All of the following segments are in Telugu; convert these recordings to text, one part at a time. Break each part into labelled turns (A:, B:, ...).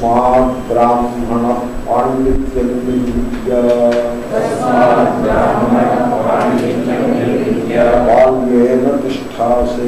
A: తస్మాత్ బ్రాహ్మణ పాండిత్యం విద్య బాల్యేన తిష్టాసే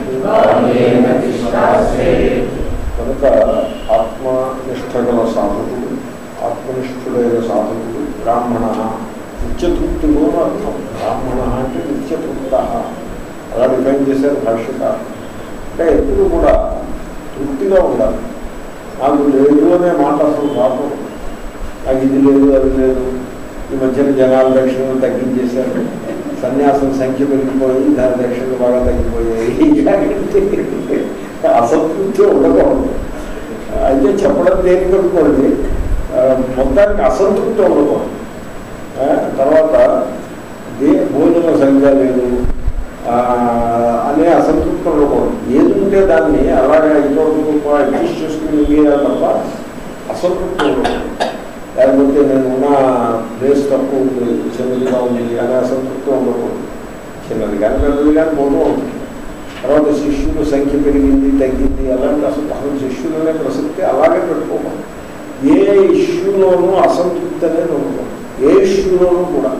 A: కనుక ఆత్మనిష్ట గల సాధకుడు ఆత్మనిష్ఠుడైన సాధకుడు బ్రాహ్మణ నిత్యతృప్తిలో అర్థం బ్రాహ్మణ అంటే నిత్యతృప్త అలా డిఫైన్ చేశారు భాష్యకారు అంటే ఎప్పుడు కూడా తృప్తిగా ఉండాలి నాకు లేదు అనే మాట అసలు రాదు నాకు ఇది లేదు అది లేదు ఈ మధ్యన జనాల దక్షిణలు తగ్గించేశారు సన్యాసం సంఖ్య పెరిగిపోయి దాని దక్షిణలు బాగా తగ్గిపోయాయి ఇలాంటి అసంతృప్తి ఉండకూడదు అయితే చెప్పడం దేనికి అనుకోండి ఆ, మొత్తానికి అసంతృప్తి ఉండకూడదు ఆ, తర్వాత దే భోజన సంఖ్య లేదు ఆ, అనే అసంతృప్తి ఉండకూడదు ఏది ఉంటే దాన్ని అలాగే ఇంకొక అడ్జస్ట్ చేసుకుని వేయాలి తప్ప అసంతృప్తి ఉండకూడదు లేకపోతే నేను ఉన్న ప్లేస్ తక్కువ ఉంది చిన్నదిగా ఉంది అనే అసంతృప్తి ఉండకూడదు చిన్నది కానీ పెద్దది కానీ పోతూ ఉంటుంది తర్వాత శిష్యుల సంఖ్య పెరిగింది తగ్గింది అలాంటి అసలు అసలు శిష్యులనే ప్రసక్తి అలాగే పెట్టుకోకూడదు ఏ ఇష్యూలోనూ అసంతృప్తి అనేది ఉండకూడదు ఏ ఇష్యూలోనూ కూడా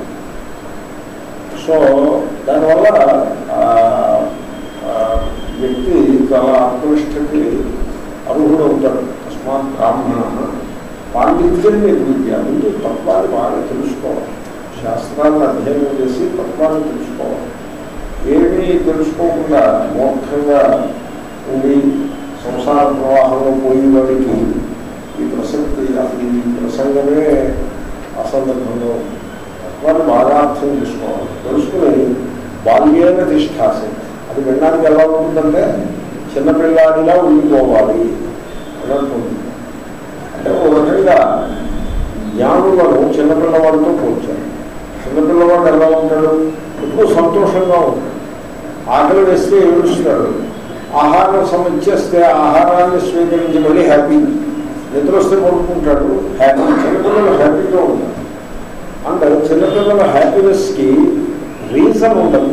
A: సో దానివల్ల ఆ, ఆ, వ్యక్తి చాలా ఆత్మనిష్టకి అర్హుడు అవుతాడు తస్మాత్ బ్రాహ్మణ పాండిత్యం నిర్విద్య ముందు తత్వాన్ని బాగా తెలుసుకోవాలి శాస్త్రాలను అధ్యయనం చేసి తత్వాన్ని తెలుసుకోవాలి ఏమీ తెలుసుకోకుండా మోక్షంగా ఉండి సంసార ప్రవాహంలో పోయేవాడికి ఈ ప్రసక్తి అసలు ఈ ప్రసంగమే అసందర్భంగా ఉంది తత్వాన్ని బాగా అర్థం చేసుకోవాలి తెలుసుకుని బాల్యేన తిష్టాసి అది వినడానికి ఎలా ఉంటుందంటే చిన్నపిల్లాడిలా ఉండిపోవాలి అని అంటుంది అంటే ఒక రకంగా జ్ఞానులను చిన్నపిల్లవాడితో పోల్చారు చిన్నపిల్లవాడు ఎలా ఉంటాడు ఎక్కువ సంతోషంగా ఉంటాడు ఆకలి వేస్తే ఏడుస్తాడు ఆహారం సమస్యస్తే ఆహారాన్ని స్వీకరించి మళ్ళీ హ్యాపీ నిద్ర వస్తే పడుకుంటాడు హ్యాపీ చిన్నపిల్లలు హ్యాపీగా ఉంటారు అంటే చిన్నపిల్లల హ్యాపీనెస్కి రీజన్ ఉండదు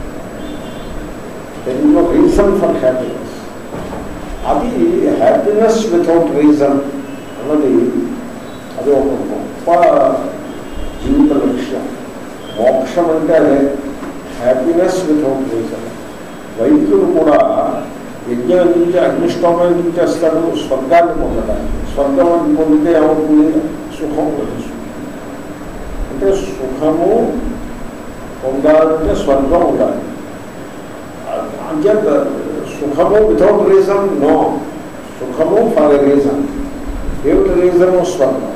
A: తెలుగులో రీజన్ ఫర్ హ్యాపీనెస్ అది హ్యాపీనెస్ వితౌట్ రీజన్ అన్నది అది ఒక గొప్ప జీవిత లక్ష్యం మోక్షం అంటే అదే హ్యాపీనెస్ వితౌట్ రీజన్ వైద్యులు కూడా యజ్ఞం నుంచి అగ్నిష్టోమం నుంచి చేస్తాడు స్వర్గాన్ని పొందడానికి స్వర్గం పొందితే ఏమవుతుంది సుఖం లభిస్తుంది అంటే సుఖము పొందాలంటే స్వర్గం ఉండాలి అంచేత సుఖము వితౌట్ రీజన్ నో సుఖము ఫర్ ఎ రీజన్ ఏమిటి రీజను స్వర్గం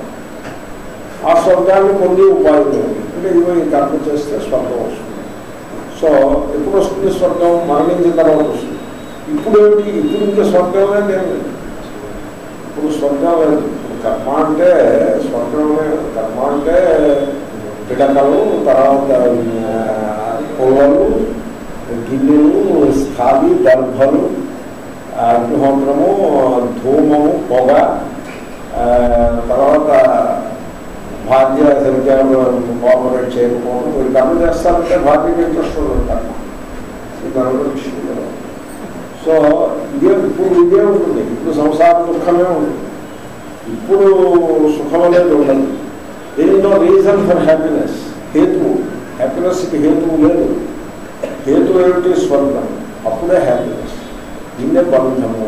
A: ఆ స్వర్గాన్ని పొంది ఉపాయం ఏమిటి అంటే ఇదిగో ఈ కర్మ చేస్తే స్వర్గం వస్తుంది సో ఎప్పుడు వస్తుంది స్వర్గం మరణించిన తర్వాత వస్తుంది ఇప్పుడు ఏమిటి ఇప్పుడు ఇంకా స్వర్గం లేదు ఏం లేదు ఇప్పుడు స్వర్గం లేదు ఇప్పుడు కర్మ అంటే స్వర్గమే కర్మ అంటే పిడకలు తర్వాత ఆ, పొలలు గిన్నెలు స్థాయి దర్భలు ఆ, అగ్నిహోత్రము ధూమము పొగ ఆ, తర్వాత భార్య సరిగ్గా కోఆపరేట్ చేయకపోవడం మీరు కర్మ చేస్తారంటే భార్యకి ఇంట్రెస్ట్ ఉంటారు ఈ కర్మ విషయంలో సో ఇదే ఇప్పుడు ఇదే ఉంటుంది ఇప్పుడు సంసార దుఃఖమే ఉంటుంది ఇప్పుడు సుఖం అనేది ఉండదు there is no reason for happiness హేతువు హ్యాపీనెస్కి హేతువు లేదు హేతు ఏమిటి స్వర్గం అప్పుడే హ్యాపీనెస్ దీన్నే బంధము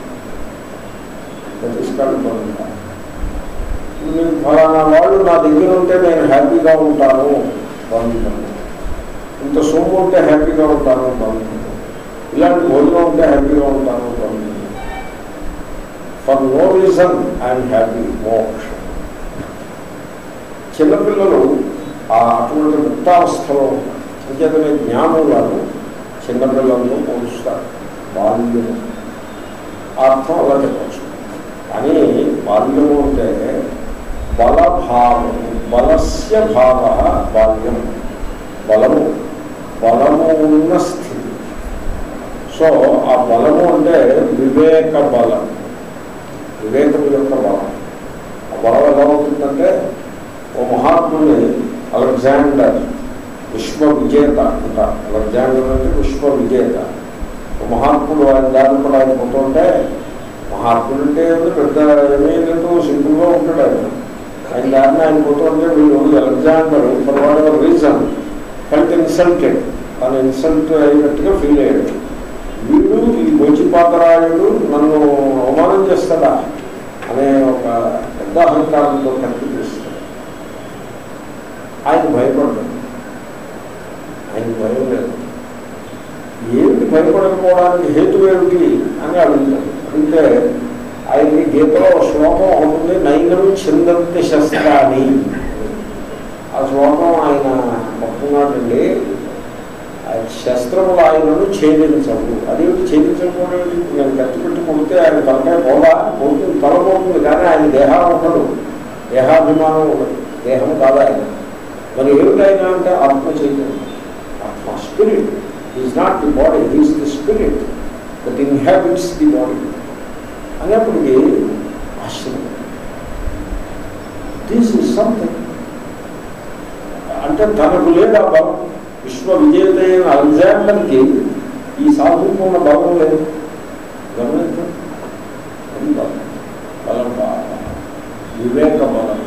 A: ప్రతిష్టాలు బంధం ఇప్పుడు నేను ఫలానా వాళ్ళు నా దగ్గర ఉంటే నేను హ్యాపీగా ఉంటాను బంధము ఇంత సొమ్ము ఉంటే హ్యాపీగా ఉంటాను బంధము ఇలాంటి భోజనం ఉంటే హ్యాపీగా ఉంటాను బంధము for no reason I'm happy మోక్ష చిన్నపిల్లలు ఆ అటువంటి ముక్తావస్థలో ఉంటారు అంచేతనే జ్ఞానులను చిన్నపిల్లలను పోలుస్తారు బాల్యము ఆ అర్థం అలా చెప్పచ్చు కానీ బాల్యము అంటే బలభావము బలస్య భావ బాల్యం బలము బలము ఉన్న స్థితి సో ఆ బలము అంటే వివేక బలం వివేకము యొక్క బలం ఆ బలం ఎలా ఉంటుందంటే ఓ మహాత్ముని అలెగ్జాండర్ విశ్వ విజేత అంటారు అలెగ్జాండర్ అంటే విశ్వ విజేత ఓ మహాత్ముడు ఆయన దారిపడి ఆయన పోతుంటే మహాత్ముడు అంటే ఏదో పెద్ద ఏమేంటో సింపుల్గా ఉంటాడు ఆయన ఆయన దాన్ని ఆయన పోతుంటే వీళ్ళు Alexander for whatever reason health insulted తను ఇన్సల్ట్ అయినట్టుగా ఫీల్ అయ్యాడు వీడు ఈ గోచిపాతరాయుడు నన్ను అవమానం చేస్తాడా అనే ఒక పెద్ద అహంకారంతో కనిపిస్తాడు ఆయన భయపడ్డాడు ఆయన భయం లేదు ఏమిటి భయపడకపోవడానికి హేతు ఏమిటి అని అడుగుతాడు అడిగితే ఆయనకి గీతలో ఒక శ్లోకం ఉంటుంది నైనం చిందంతి శస్త్రాన్ని ఆ శ్లోకం ఆయన పట్టుకున్నాడండి ఆయన శస్త్రములు ఆయనను ఛేదించవు అదేమిటి ఛేదించకపోవడం ఏంటి? నేను కత్తి పెట్టి కొడితే ఆయన తలకాయ పోదా పోతుంది తల పోతుంది కానీ ఆయన దేహం ఉండదు దేహాభిమానం ఉండదు దేహం కాదు ఆయన మరి ఏమిటి ఆయన అంటే ఆత్మ చైతన్యం ఆత్మ spirit is not the body is the spirit that inhabits the body అనేప్పటికీ ఆశ్చర్యం దిస్ ఇస్ సంథింగ్ అంటే తనకు లేదా బలం విశ్వ విజేత అయిన అలెగ్జాండర్కి ఈ సాధువుకు ఉన్న బలం లేదు గమనించండి అది బలం బలం బాగా వివేక బలం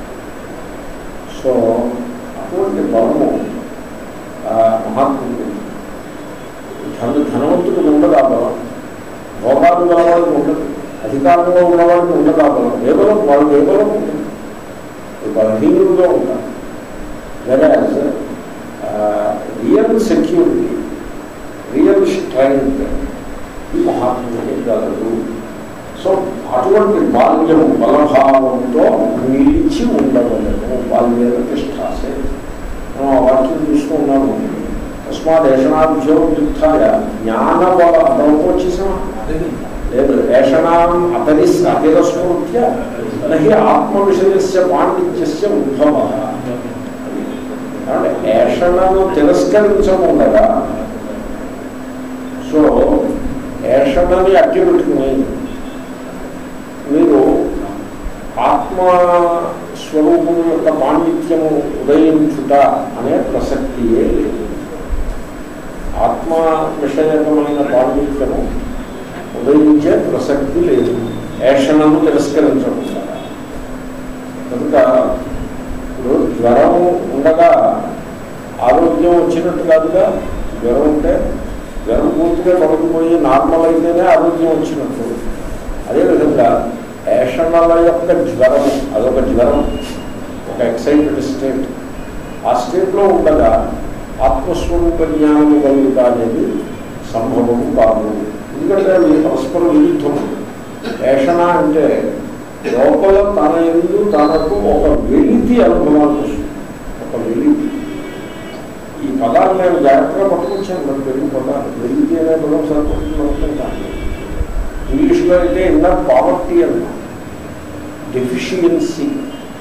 A: సో అటువంటి బలము ఆ మహాత్ముడు ధన ధనవంతుడికి ఉండదు ఆ బలం భోగాలు గలవాడికి ఉండదు అధికారంలో ఉన్నవాడికి ఉండదు ఆ బలం ఏ బలం వాళ్ళకి ఏ బలం ఉంటుంది బలహీనులుగా ఉంటారు వెరాజ్ రియల్ సెక్యూరిటీ రియల్ స్ట్రెంగ్త్ ఈ మహాత్ముడికి గలదు సో అటువంటి బాల్యము బలభావంతో నిలిచి ఉండవలను బాల్య తిష్టాసే మనం ఆ వాక్యం చూసుకున్నాము తస్మాత్ ఏషణాభ్యోత్థాయ జ్ఞానబల అదనపు వచ్చేసామా లేదు ఏషణాం అతరిస్ అతిరస్మృత్య నహి ఆత్మవిషయస్య పాండిత్యస్య ఉద్భవ కాబట్టి ఏషణను తిరస్కరించకుండా సో ఏషణని అట్టి పెట్టుకుని మీరు ఆత్మ స్వరూపం యొక్క పాండిత్యము ఉదయించుట అనే ప్రసక్తియే లేదు ఆత్మ విషయకమైన పాండిత్యము ఉదయించే ప్రసక్తి లేదు ఏషణను తిరస్కరించకుండా కనుక ఇప్పుడు జ్వరం ఉండగా ఆరోగ్యం వచ్చినట్టు కాదుగా జ్వరం ఉంటే జ్వరం పూర్తిగా పడుకుపోయి నార్మల్ అయితేనే ఆరోగ్యం వచ్చినట్టు అదేవిధంగా ఏషణల యొక్క జ్వరం అదొక జ్వరం ఒక ఎక్సైటెడ్ స్టేట్ ఆ స్టేట్లో ఉండగా ఆత్మస్వరూప జ్ఞానం కలుగుతా అనేది సంభవం కాదు ఎందుకంటే అది పరస్పర విరుద్ధం ఏషణ అంటే లోపల తన ఎందు తనకు ఒక వెలితి అనుభవానికి వస్తుంది ఒక వెలితి ఈ పదాలు నేను జాగ్రత్తగా పట్టుకొచ్చాను మన తెలుగు పదాలు వెలితి అనే పదం సరిపడుతుంది అర్థం కాదు ఇంగ్లీష్లో అయితే ఇన్నర్ పావర్టీ అన్నా డెఫిషియన్సీ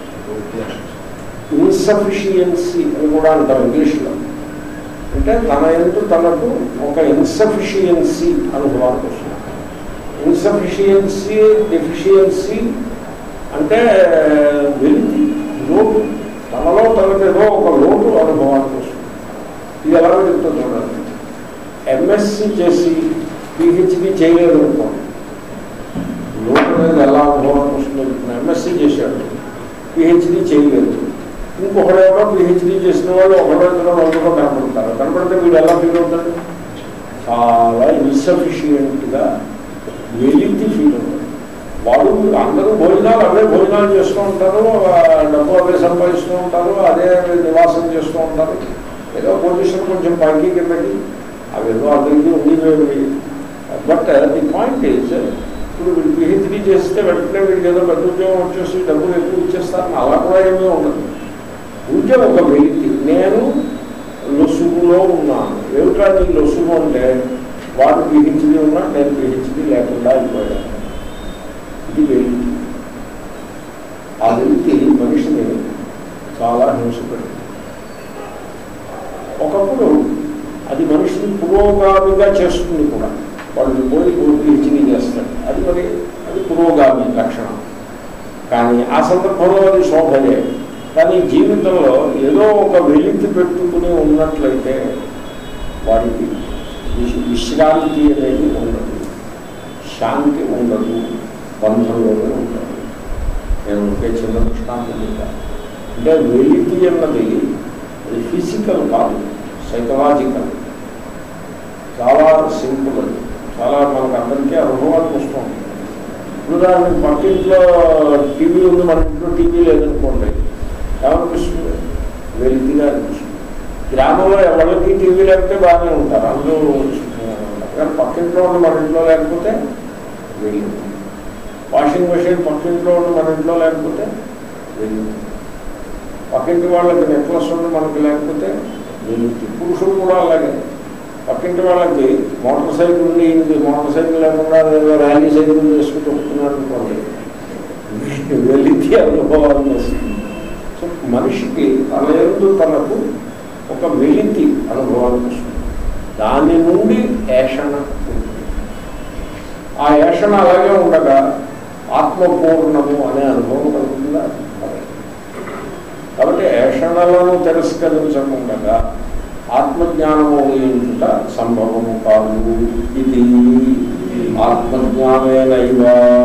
A: ఇన్సఫిషియన్సీ అని కూడా అంటారు ఇంగ్లీష్లో అంటే తన ఎందు తనకు ఒక ఇన్సఫిషియన్సీ అనుభవానికి వస్తుంది ఇన్సఫిషియన్సీ డెఫిషియన్సీ అంటే వెలితి లోటు తనలో తనకు ఏదో ఒక లోటు అనుభవానికి వస్తుంది ఇది ఎలా చెప్తా చూడండి ఎంఎస్సి చేసి పిహెచ్డి చేయలేదు అనుకోండి లోటు అనేది ఎలా అనుభవానికి వస్తుందో చెప్తున్నా ఎంఎస్సి చేశాడు పిహెచ్డి చేయలేదు ఇంకొకడేమో పిహెచ్డి చేసిన వాళ్ళు ఒకడో ఇద్దరు నలుగురు కనపడతారు కనపడితే వీడు ఎలా ఫీల్ అవుతాడు చాలా ఇన్సఫిషియంట్గా వెలితి ఫీల్ అవుతాడు వాడు అందరూ భోజనాలు అవే భోజనాలు చేస్తూ ఉంటారు ఆ డబ్బు అవే సంపాదిస్తూ ఉంటారు అదే నివాసం చేస్తూ ఉంటారు ఏదో పొజిషన్ కొంచెం పైకి కిందకి అవేదో అందరికీ ఉండేవి బట్ ది పాయింట్ ఈజ్ ఇప్పుడు వీడు పిహెచ్డీ చేస్తే వెంటనే వీడికి ఏదో పెద్ద ఉద్యోగం వచ్చేసి డబ్బులు ఎక్కువ ఇచ్చేస్తారని అలా కూడా ఏమీ ఉండదు ఉంటే ఒక వ్యక్తి నేను లొసుగులో ఉన్నాను ఏమిట్రా నీ లొసుగు అంటే వాడు పిహెచ్డీ ఉన్నా నేను పిహెచ్డీ లేకుండా అయిపోయాను ఇది వ్యక్తి ఆ వ్యక్తి మనిషిని చాలా హింసపడింది ఒకప్పుడు అది మనిషిని పురోగామిగా చేస్తుంది కూడా వాళ్ళు పోయి పిహెచ్డీ చేస్తాడు అది మరి అది పురోగామి లక్షణం కానీ ఆ సందర్భంలో అది శోభయే కానీ జీవితంలో ఏదో ఒక వెలితి పెట్టుకుని ఉన్నట్లయితే వాడికి విశ్- విశ్రాంతి అనేది ఉండదు శాంతి ఉండదు బంధంలోనే ఉంటాడు నేను ఒకే చిన్న దృష్టాంతం చెప్పాను అంటే వెలితి అన్నది అది ఫిజికల్ కాదు సైకలాజికల్ చాలా సింపుల్ అది చాలా మనకు అందరికీ అనుభవానికి వస్తుంది ఇప్పుడు దానికి పక్కింట్లో టీవీ ఉంది మన ఇంట్లో టీవీ లేదనుకోండి ఏమనిపిస్తుంది వెలితిగా అనిపిస్తుంది గ్రామంలో ఎవరికి టీవీ లేకపోతే బాగానే ఉంటారు అందరూ సుఖంగానే ఉంటారు కానీ పక్కింట్లో ఉండి మన ఇంట్లో లేకపోతే వెలితి వాషింగ్ మెషిన్ పక్కింట్లో ఉండి మన ఇంట్లో లేకపోతే వెలితి పక్కింటి వాళ్ళకి నెక్లెస్ ఉండి మనకి లేకపోతే వెలితి పురుషులు కూడా అలాగే పక్కింటి వాళ్ళకి మోటార్ సైకిల్ ఉండి ఈయనకి మోటార్ సైకిల్ లేకుండా ఏదో ర్యాలీ సైకిల్ చేసుకుని తొక్కుతున్నాడు అనుకోండి వెలితి అనుభవాలు వస్తుంది సో మనిషికి తన ఎందు తనకు ఒక వెలితి అనుభవానికి వస్తుంది దాని నుండి ఏషణ ఉంటుంది. ఆ ఏషణ అలాగే ఉండగా ఆత్మపూర్ణము అనే అనుభవం కలుగుతుందా అదే. కాబట్టి ఏషణలను తిరస్కరించకుండా ఆత్మజ్ఞానము ఏంట సంభవము కాదు ఇది ఆత్మజ్ఞానేనైవ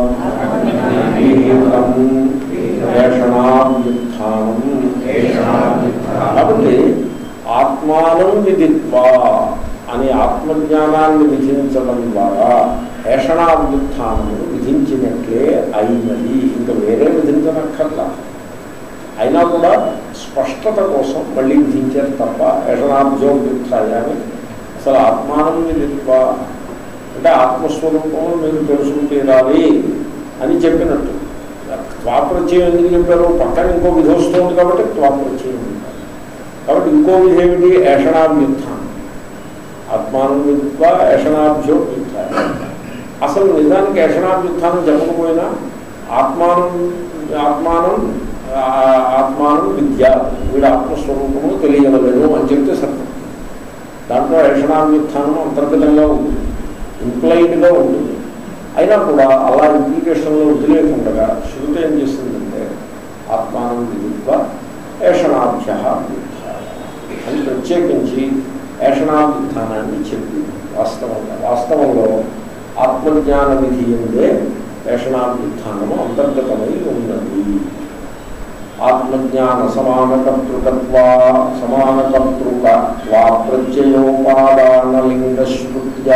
A: విహితం ఏషణాభ్యుత్థానం కాబట్టి ఆత్మానం విదిత్వా అని ఆత్మజ్ఞానాన్ని విధించడం ద్వారా ఏషణాభ్యుత్థానము విధించినట్లే అయినది ఇంకా వేరే విధించనక్కర్లా అయినా కూడా స్పష్టత కోసం మళ్ళీ విధించారు తప్ప యషణాబ్జోగ్యుత్సాయాన్ని అసలు ఆత్మానం విదిత్వ అంటే ఆత్మస్వరూపం మీరు తెలుసుకుంటురాలి అని చెప్పినట్టు త్వాప్రత్యయం ఎందుకు చెప్పారు పక్కన ఇంకో విధి వస్తుంది కాబట్టి త్వాప్రత్యయం ఉంటారు కాబట్టి ఇంకో విధి ఏమిటి ఏషణాభ్యుత్థానం ఆత్మానం విదిత్వ ఏషణాభ్యో అసలు నిజానికి ఏషణాభ్యుత్థానం చెప్పకపోయినా ఆత్మానం ఆత్మానం ఆ- ఆత్మానం విద్య వీడు ఆత్మస్వరూపము తెలియవలను అని చెప్తే సత్యం దాంట్లో యషణాభ్యుత్థానం అంతర్గతంగా ఉంది ఇంప్లైడ్గా ఉంటుంది అయినా కూడా అలా ఇంప్లికేషన్లో వదిలేకుండా శృతి ఏం చేస్తుందంటే ఆత్మానం విదిత్వ ఏషణాభ్య అని ప్రత్యేకించి ఏషణాభ్యుత్థానాన్ని చెప్పి వాస్తవంగా వాస్తవంలో ఆత్మజ్ఞాన విధి ఉందే ఏషణాభ్యుత్థానము అంతర్గతమై ఉన్నది ఆత్మజ్ఞాన సమానకర్తృకత్వ సమానకర్తృక వా ప్రత్యయోపాదానలింగ స్మృత్యా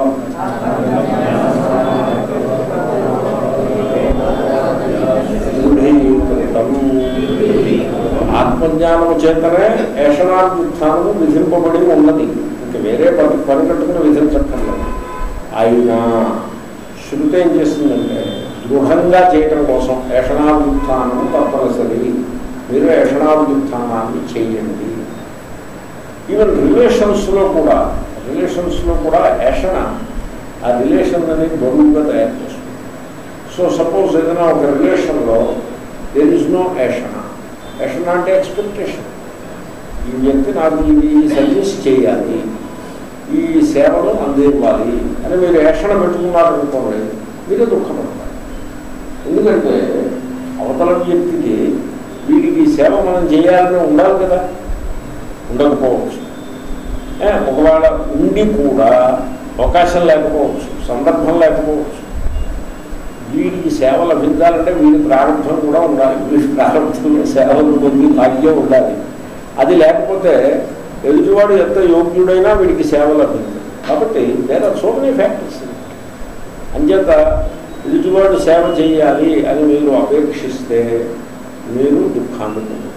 A: దృఢీకృతం ఆత్మజ్ఞానము చేతనే ఏషణాభ్యుత్థానము విధింపబడి ఉన్నది ఇంక వేరే పని పని కట్టుకుని విధించక్కర్లేదు అయినా శృతి ఏం చేస్తుందంటే దృఢంగా చేయడం కోసం ఏషణాభ్యుత్థానం తప్పనిసరి మీరు ఏషణాభ్యుత్థానాన్ని చేయండి ఈవెన్ రిలేషన్స్లో కూడా రిలేషన్స్లో కూడా ఏషణ ఆ రిలేషన్ అనేది బరువుగా తయారు చేస్తుంది సో సపోజ్ ఏదైనా ఒక రిలేషన్లో దేర్ ఇస్ నో ఏషణ ఏషణ అంటే ఎక్స్పెక్టేషన్ ఈ వ్యక్తి నాకు ఇది సర్వీస్ చేయాలి ఈ సేవలు అందివ్వాలి అని మీరు ఏషణ పెట్టుకున్నారనుకోండి మీరే దుఃఖపడతారు ఎందుకంటే అవతల వ్యక్తికి వీడికి ఈ సేవ మనం చేయాలని ఉండాలి కదా ఉండకపోవచ్చు ఏ, ఒకవేళ ఉండి కూడా అవకాశం లేకపోవచ్చు సందర్భం లేకపోవచ్చు వీడికి సేవ లభించాలంటే వీడి ప్రారంభం కూడా ఉండాలి వీడి ప్రారంభంలో సేవలు పొంది భాగ్యం ఉండాలి అది లేకపోతే ఎదుటివాడు ఎంత యోగ్యుడైనా వీడికి సేవ లభించదు కాబట్టి there are so many factors అంచేత ఎదుటివాడు సేవ చేయాలి అని మీరు అపేక్షిస్తే మీరు దుఃఖాన్ని పొందుతారు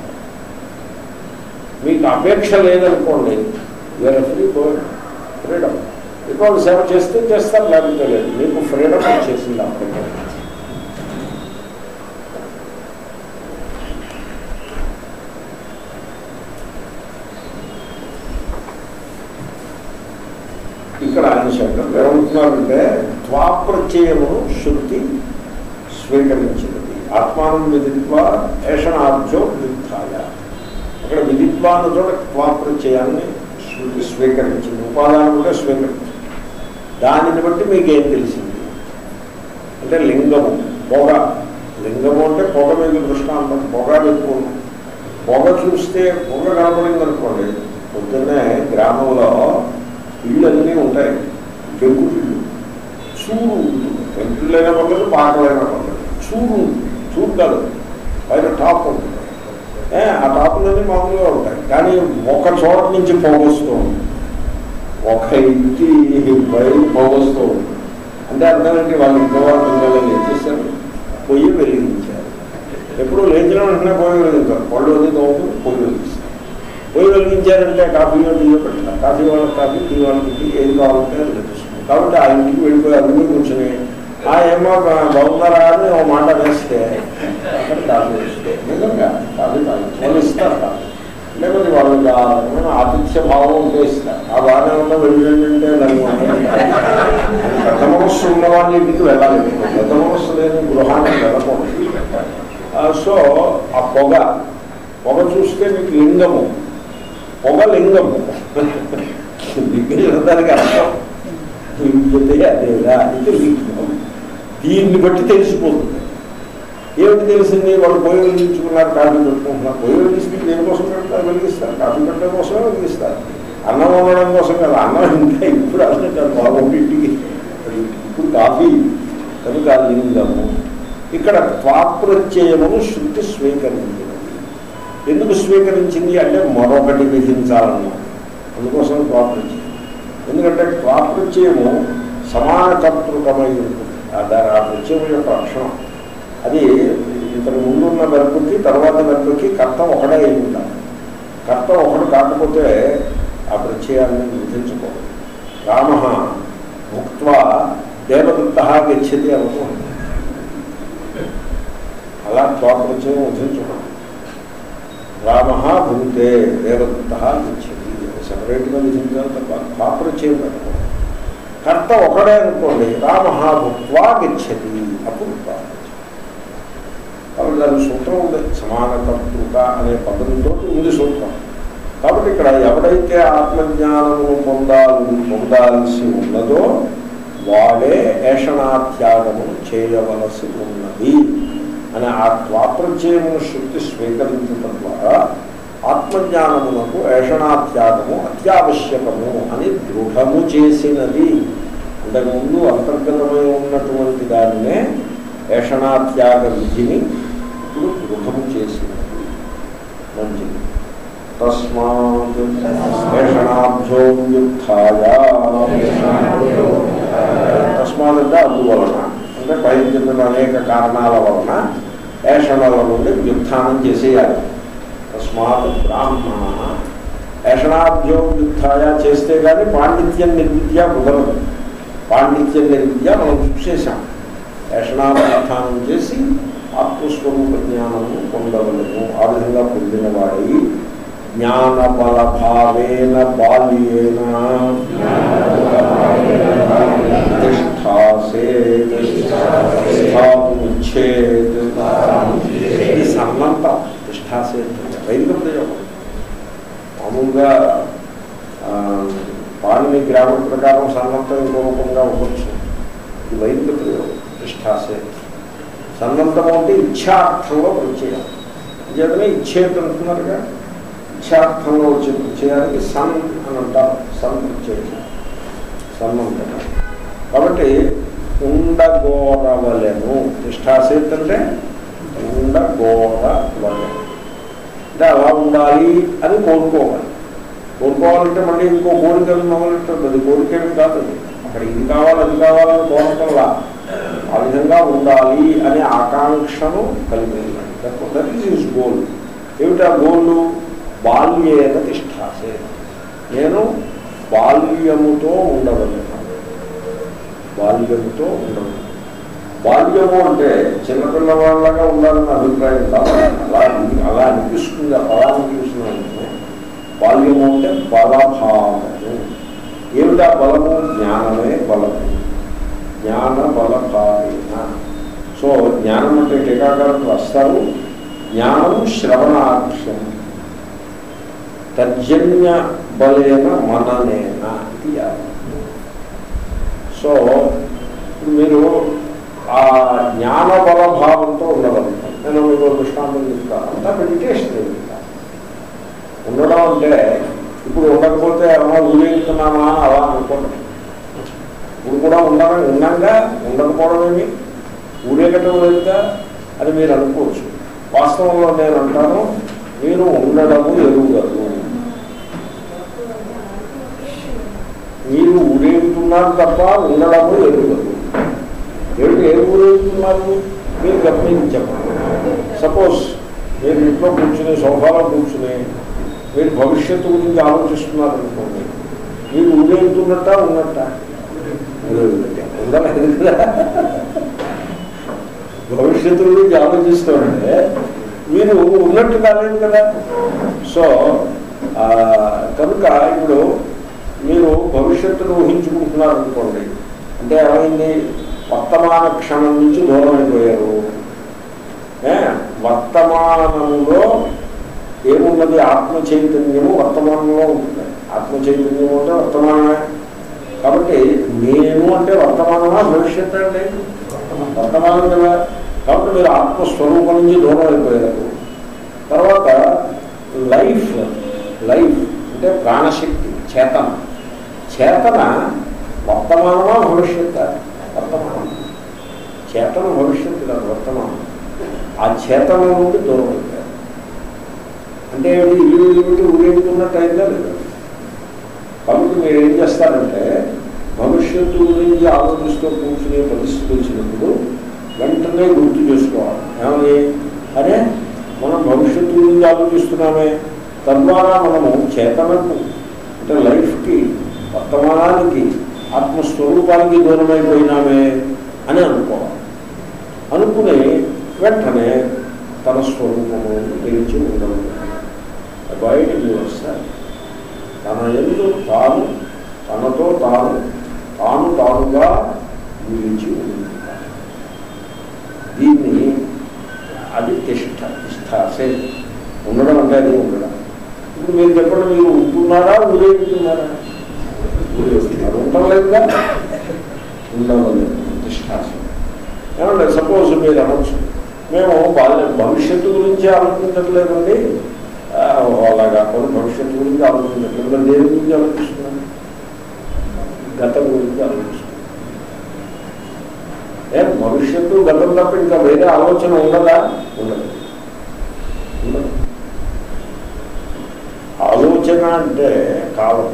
A: మీకు అపేక్ష లేదనుకోండి వేరే ఫ్రీ బర్డ్ ఫ్రీడమ్ ఇప్పుడు సేవ చేస్తే చేస్తారు లేకపోతే లేదు మీకు ఫ్రీడమ్ వచ్చేసింది అప్పటికే ఇక్కడ ఆయన శబ్దం ఏమంటున్నారంటే త్వాప్రత్యయమును శృతి స్వీకరించినది ఆత్మానం విదిత్వ ఏషణార్థ్యో విదిత్వాయ అక్కడ విదిత్వ అన్న చోట త్వాప్రత్యయాన్ని శృతి స్వీకరించింది ఉపాదానం కూడా స్వీకరించింది దానిని బట్టి మీకు ఏం తెలిసింది అంటే లింగము పొగ లింగము అంటే పొగ మీద దృష్టాంతం పొగ ఎక్కువ పొగ చూస్తే పొగ కనపడింది అనుకోండి పొద్దున్నే గ్రామంలో ఇళ్ళన్నీ ఉంటాయి పెంకుటిళ్ళు చూరు ఉంటుంది పెంకులైనా పర్లేదు పాకలైనా పర్లేదు చూడు చూడు కాదు పైన టాప్ ఉంటుంది ఏ, ఆ టాపులన్నీ మామూలుగా ఉంటాయి కానీ ఒక చోట నుంచి పోగొస్తూ ఉంది ఒక ఇంటి బయలు పోగొస్తూ ఉంది అంటే అర్థానికి వాళ్ళ ఇంట్లో వాళ్ళ పిల్లలు ఏం చేశారు పొయ్యి వెలిగించారు ఎప్పుడు లేచిన వెంటనే పొయ్యి వెలిగించారు పళ్ళు అది తోము పొయ్యి వెలిగిస్తారు పొయ్యి వెలిగించారంటే కాఫీ టీలో పెట్టారు కాఫీ వాళ్ళకి కాఫీ టీ వాళ్ళకి టీ ఏది కావాలంటే అది లభిస్తుంది కాబట్టి ఆ ఇంటికి వెళ్ళిపోయి అందరూ కూర్చొని ఆ ఏమో బాగున్నారా అని ఒక మాట వేస్తే అక్కడ కాఫీ వేస్తే నిజంగా కాఫీ తాగి వాళ్ళు ఇస్తారు కాఫీ లేకపోతే వాళ్ళకి ఆ రకమైన ఆతిథ్య భావం ఉంటే ఇస్తారు ఆ బాగానే ఉన్న వెళ్ళంటే దాన్ని పెద్ద మనస్సు ఉన్న వాళ్ళ ఇంటికి వెళ్ళాలి పెద్ద మనస్సు లేని గృహానికి వెళ్ళకూడదు ఆ, సో ఆ పొగ పొగ చూస్తే మీకు లింగము పొగ లింగము దానికి అర్థం లింగితే అదేగా ఇది లింగం దీన్ని బట్టి తెలిసిపోతుంది ఏమిటి తెలిసింది వాళ్ళు పొయ్యి వెలిగించుకున్నారు కాఫీ పెట్టుకుంటున్నారు పొయ్యి వెలిగిస్తే దేనికోసం పెడతారు వెలిగిస్తారు కాఫీ పెట్టడం కోసమే వెలిగిస్తారు అన్నం వండడం కోసం కదా అన్నం ఇంకా ఇప్పుడు అసలు కాదు బాగుంది ఇంటికి ఇప్పుడు కాఫీ కనుక లింగము ఇక్కడ త్వాప్రత్యయమును శృతి స్వీకరించినది ఎందుకు స్వీకరించింది అంటే మరొకటి విధించాలన్నమాట అందుకోసం త్వాప్రత్యయం ఎందుకంటే త్వాప్రత్యయము సమానకర్తృకమై ఉంటుంది ఆ దాని ఆ ప్రత్యయం యొక్క అక్షరం అది ఇంతకు ముందున్న వెలుపుకి తర్వాత వెలుపుకి కర్త ఒకటే అయి ఉండాలి కర్త ఒకడు కాకపోతే ఆ ప్రత్యయాన్ని విధించుకోవాలి రామ భుక్వా దేవదత్త గచ్చతి అనుకోండి అలా త్వాప్రత్యయం విధించుకోండి రామ భుంతే దేవదత్త గచ్చతి సపరేట్గా విధించాలి తప్ప త్వాప్రత్యయం పెట్టుకోండి కర్త ఒకడే అనుకోండి రామ భుక్వా గచ్చతి అప్పుడు త్వాప్రత్యయం కాబట్టి దాని సూత్రం ఉంది సమాన కర్తృక అనే పదంతో ఉంది సూత్రం కాబట్టి ఇక్కడ ఎవడైతే ఆత్మజ్ఞానము పొందాలి పొందాల్సి ఉన్నదో వాడే ఏషణాత్యాగము చేయవలసి ఉన్నది అని ఆ త్వాప్రత్యయమును శృతి స్వీకరించడం ద్వారా ఆత్మజ్ఞానమునకు ఏషణాత్యాగము అత్యావశ్యకము అని దృఢము చేసినది అంతకుముందు అంతర్గతమై ఉన్నటువంటి దానినే ఏషణాత్యాగ విధిని ఇప్పుడు దృఢము చేసినది మంచిది తస్మాత్ ఏషణాభ్యో వ్యుత్థాయ తస్మాత్ అంటే అందువలన అంటే పైన చెప్పిన అనేక కారణాల వలన ఏషణల నుండి వ్యుత్థానం చేసేయాలి తస్మాత్ బ్రాహ్మణ ఏషణాభ్యో వ్యుత్థాయ చేస్తే కానీ పాండిత్యం నిర్విద్య కుదరదు పాండిత్యం నిర్విద్య మనం చూసేసాం ఏషణాభ్యుత్థానం చేసి ఆత్మస్వరూప జ్ఞానము పొందవలను ఆ విధంగా పొందిన వాడై జ్ఞాన బలభావేన బాల్యేన తిష్టాసేత్ స్థాతుముచ్చేత్ ఇది సన్నంతం తిష్టాసేత్ వైదిక ప్రయోగం మామూలుగా ఆ, పాణిని గ్రామం ప్రకారం సన్నంతం ఇంకో రూపంగా ఉండొచ్చు ఇది వైదిక ప్రయోగం తిష్టాసేత్ సన్నంతం అంటే ఇచ్ఛార్థంలో ప్రత్యయం అంచేతనే ఇచ్చేది అంటున్నారుగా ఇచ్ఛార్థంలో వచ్చే ప్రత్యయానికి సన్ అని అంటారు సన్ ప్రత్యయం సన్నంతం కాబట్టి ఉండగోరవలెను నిష్ఠాసేత్ అంటే ఉండగోరవలెను అంటే అలా ఉండాలి అని కోరుకోవాలి కోరుకోవాలంటే మళ్ళీ ఇంకో కోరికలు మొదలెట్టదు అది కోరికేమి కాదు అది. అక్కడ ఇది కావాలి అది కావాలని కోరటంలా ఆ విధంగా ఉండాలి అనే ఆకాంక్షను కలిగి ఉన్నాడు దట్ ఈజ్ హిస్ గోల్ ఏమిటా గోల్ బాల్యేన తిష్టాసే నేను బాల్యముతో ఉండవలను బాల్యముతో ఉండవలను బాల్యము అంటే చిన్నపిల్లవాళ్ళగా ఉండాలన్న అభిప్రాయం కాదు అలా అలా అనిపిస్తుంది అలా అనిపిస్తుంది బాల్యము అంటే బలభావము ఏమిటా బలము జ్ఞానమే బలము జ్ఞాన బలభావేన సో జ్ఞానం అంటే టీకాకారులు వస్తారు జ్ఞానం శ్రవణాఖ్యం తర్జన్య బలేన మననేన ఇది యావత్. సో ఇప్పుడు మీరు ఆ జ్ఞాన బలభావంతో ఉండగలుగుతాం నేను మీకు ఒక దృష్టాంతం చెప్తాను అంతా మెడిటేషన్ చెప్తాను ఉండడం అంటే ఇప్పుడు ఉండకపోతే ఏమో ఊరేగుతున్నామా అని అలా అనుకోండి ఇప్పుడు కూడా కూడా ఉండడం ఉన్నాగా ఉండకపోవడమేమి ఊరేగటం లేదుగా అని మీరు అనుకోవచ్చు వాస్తవంలో నేను అంటాను మీరు ఉండడము ఎరుగదు మీరు ఊరేగుతున్నారు తప్ప ఉండడము ఎరుగదు ఏమిటి ఏం ఊరేగుతున్నారు మీరు గమనించి చెప్పండి సపోజ్ మీరు ఇంట్లో కూర్చుని సోఫాలో కూర్చుని మీరు భవిష్యత్తు గురించి ఆలోచిస్తున్నారు అనుకోండి మీరు ఊరేగుతున్నట్ట ఉన్నట్ట ఊరేగుతున్నట్ట ఉండలేదు కదా భవిష్యత్తు గురించి ఆలోచిస్తుంటే మీరు ఉన్నట్టు కాలేదు కదా సో ఆ, కనుక ఇప్పుడు మీరు భవిష్యత్తును ఊహించుకుంటున్నారు అనుకోండి అంటే ఏమైంది వర్తమాన క్షణం నుంచి దూరం అయిపోయారు ఏ, వర్తమానంలో ఏమున్నది ఆత్మ చైతన్యము వర్తమానంలో ఉంటుంది ఆత్మ చైతన్యము అంటే వర్తమానమే కాబట్టి నేను అంటే వర్తమానమా భవిష్యత్తు అండి వర్తమానం కదా కాబట్టి మీరు ఆత్మస్వరూపం నుంచి దూరం అయిపోయారు తర్వాత లైఫ్ లైఫ్ అంటే ప్రాణశక్తి చేతన చేతన వర్తమానమా భవిష్యత్ వర్తమానం చేతన భవిష్యత్తు కాదు వర్తమానం ఆ చేతన నుండి దూరం అయిపోయారు అంటే ఏమిటి ఇల్లు ఏమిటి ఊరేగుతున్నట్టు అయిందా లేదా కాబట్టి మీరు ఏం చేస్తారంటే భవిష్యత్తు గురించి ఆలోచిస్తూ కూర్చునే పరిస్థితి వచ్చినప్పుడు వెంటనే గుర్తు చేసుకోవాలి ఏమని అరే మనం భవిష్యత్తు గురించి ఆలోచిస్తున్నామే తద్వారా మనము చేతనకు అంటే లైఫ్కి వర్తమానానికి ఆత్మస్వరూపానికి దూరమైపోయినామే అని అనుకోవాలి అనుకుని వెంటనే తన స్వరూపము నిలిచి ఉండడం బయటికి వస్తారు తన ఎందు తాను తనతో తాను తాను తానుగా నిలిచి ఉంది దీన్ని అది తిష్ట తిష్ట సే ఉండడం అంటే అది ఉండడం ఇప్పుడు మీరు చెప్పండి మీరు ఉంటున్నారా ఊరేగుతున్నారా ఊరేగుతున్నారు ఉండలేదుగా ఉండలేదు తిష్టాసనం ఏమంటే సపోజ్ మీరు అనొచ్చు మేము వాళ్ళ భవిష్యత్తు గురించి ఆలోచించట్లేదండి ఆ, అలాగా కొన్ని భవిష్యత్తు గురించి ఆలోచించట్లేదు మరి దేని గురించి ఆలోచిస్తున్నాను గతం గురించి ఆలోచిస్తున్నాను ఏ భవిష్యత్తు గతం తప్ప ఇంకా వేరే ఆలోచన ఉండదా ఉండదు ఉండదు ఆలోచన అంటే కాలం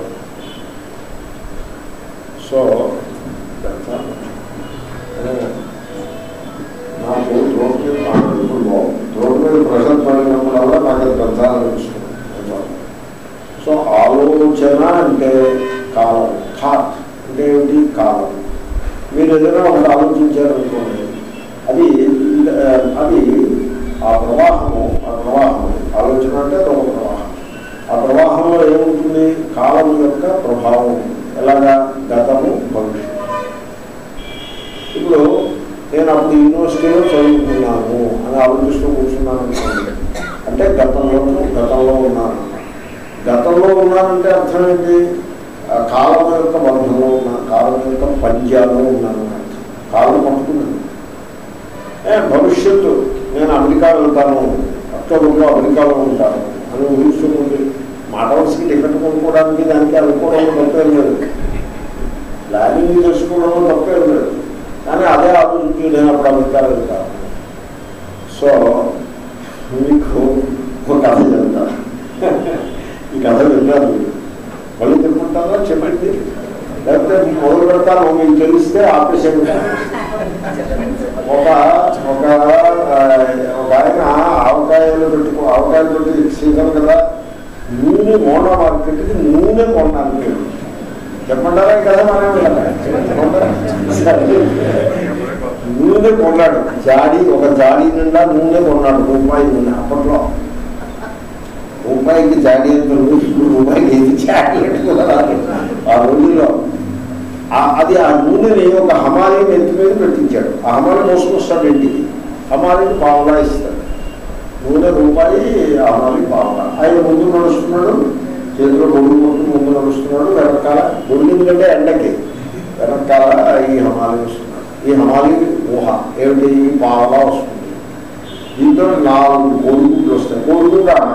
A: సో గతాలు. అదే నాకు రోడ్డు మీద మాట్లాడుతూ బాగుంది రోడ్డు మీద ప్రెషర్ పడినప్పుడల్లా నాకు అది పెంచాలనిపిస్తుంది సో ఆలోచన అంటే కాలం థాట్ అంటే ఏమిటి కాలం మీరు ఏదైనా ఒకటి ఆలోచించారనుకోండి అది ఆ, అది ఆ ప్రవాహము ఆ ప్రవాహం ఆలోచన అంటే అది ఒక ప్రవాహం ఆ ప్రవాహంలో ఏముంటుంది కాలం యొక్క ప్రభావం ఉంటుంది. ఎలాగా గతము భవిష్యత్తు ఇప్పుడు నేను అప్పుడు యూనివర్సిటీలో చదువుకున్నాను అని ఆలోచిస్తూ కూర్చున్నాను అనుకోండి అంటే గతంలో గతంలో ఉన్నాను గతంలో ఉన్నానంటే అర్థం ఏంటి ఆ కాలం యొక్క బంధంలో ఉన్నాను కాలం యొక్క పంజాలో ఉన్నాను అని అర్థం. కాలం పట్టుకున్నాను ఏ భవిష్యత్తు నేను అమెరికా వెళ్తాను అక్టోబర్లో అమెరికాలో ఉంటాను అని ఊహిస్తుంది మాటవలసి టికెట్ కొనుక్కోవడానికి దానికి అనుకోవడంలో తప్పేం లేదు ప్లానింగ్ చేసుకోవడంలో తప్పేం లేదు కానీ అదే ఆలోచించి నేను అప్పుడు అమెరికా వెళ్తాను సో మీకు ఒక కథ చెప్తా ఈ కథ విన్నారు మీరు. మళ్ళీ చెప్పుకుంటారా చెప్పండి లేకపోతే మొదలు పెడతాను మీకు తెలిస్తే ఆపేసేయండి ఒక ఒక ఆ, ఒక ఆయన ఆవకాయలు పెట్టుకో ఆవకాయలు పెట్టి సీజన్ కదా నూనె మోడా మార్కెట్కి నూనె కొన్నాను చెప్పంటారా కదా మనం నూనె కొన్నాడు జాడి ఒక జాడి నిండా నూనె కొన్నాడు రూపాయి నూనె అప్పట్లో రూపాయికి జాడి ఎంత నూనె ఇప్పుడు రూపాయికి ఏది జాడి పెట్టుకోవాలి ఆ రోజుల్లో ఆ- అది ఆ నూనెని ఒక హమాలి నెత్తి మీద పెట్టించాడు ఆ హమాలి మోసుకొస్తాడు ఇంటికి హమాలికి పావులా ఇస్తాడు నూనె రూపాయి ఆ హమాలి పావులా ఆయన ముందు నడుస్తున్నాడు చేతిలో గొడుగు కొట్టు ముందు నడుస్తున్నాడు వెనకాల గొడుగు కంటే ఎండకి వెనకాల ఈ హమాలి వస్తున్నాడు ఈ హమాలి ఊహ ఏమిటి ఈ పావులా వస్తుంది దీంతో నాలుగు కోడిగుడ్లు వస్తాయి కోడిగుడ్డు రానా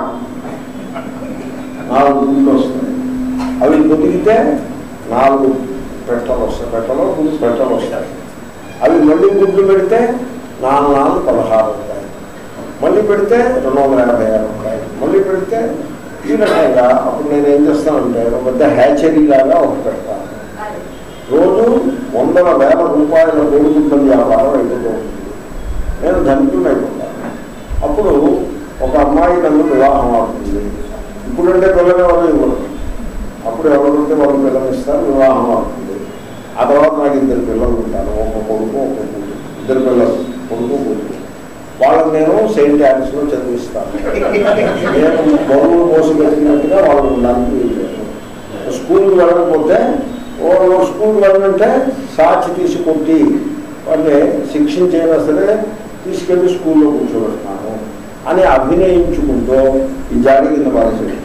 A: నాలుగు గుడ్లు వస్తాయి అవి కొతికితే నాలుగు పెట్టలు వస్తాయి వస్తాయి పెట్టలో గుడ్డు పెట్టలు వస్తాయి అవి మళ్ళీ గుడ్లు పెడితే నాలుగు నాలుగు పదహారు ఉంటాయి మళ్ళీ పెడితే రెండు వందల యాభై ఆరు ఉంటాయి మళ్ళీ పెడితే ఈ రకంగా అప్పుడు నేను ఏం చేస్తానంటే ఒక పెద్ద హ్యాచరీ లాగా ఒకటి పెడతాను రోజు వందల వేల రూపాయల కోడిగుడ్ల వ్యాపారం అయిపోతూ ఉంటుంది నేను ధనికులు అయిపోతాను అప్పుడు ఒక అమ్మాయి నన్ను వివాహం అవుతుంది ఇప్పుడంటే పిల్లలు ఎవరు ఇవ్వరు అప్పుడు ఎవరుంటే వాళ్ళు పిల్లలు ఇస్తారు వివాహం అవుతుంది ఆ తర్వాత నాకు ఇద్దరు పిల్లలు ఉంటారు ఒక కొడుకు ఒక కూతురు ఇద్దరు పిల్లలు కొడుకు కూతురు వాళ్ళని నేను సెయింట్ యాన్స్లో చదివిస్తాను నేను బరువులు మోసి పెట్టినట్టుగా వాళ్ళు ఉండడానికి వీల్లేదు. స్కూల్కి వెళ్ళకపోతే ఓ స్కూల్కి వెళ్ళమంటే సాచి తీసి కొట్టి వాళ్ళని శిక్షించైనా సరే తీసుకెళ్ళి స్కూల్లో కూర్చోబెడతాను అని అభినయించుకుంటూ ఈ జాడి కింద పారేసాడు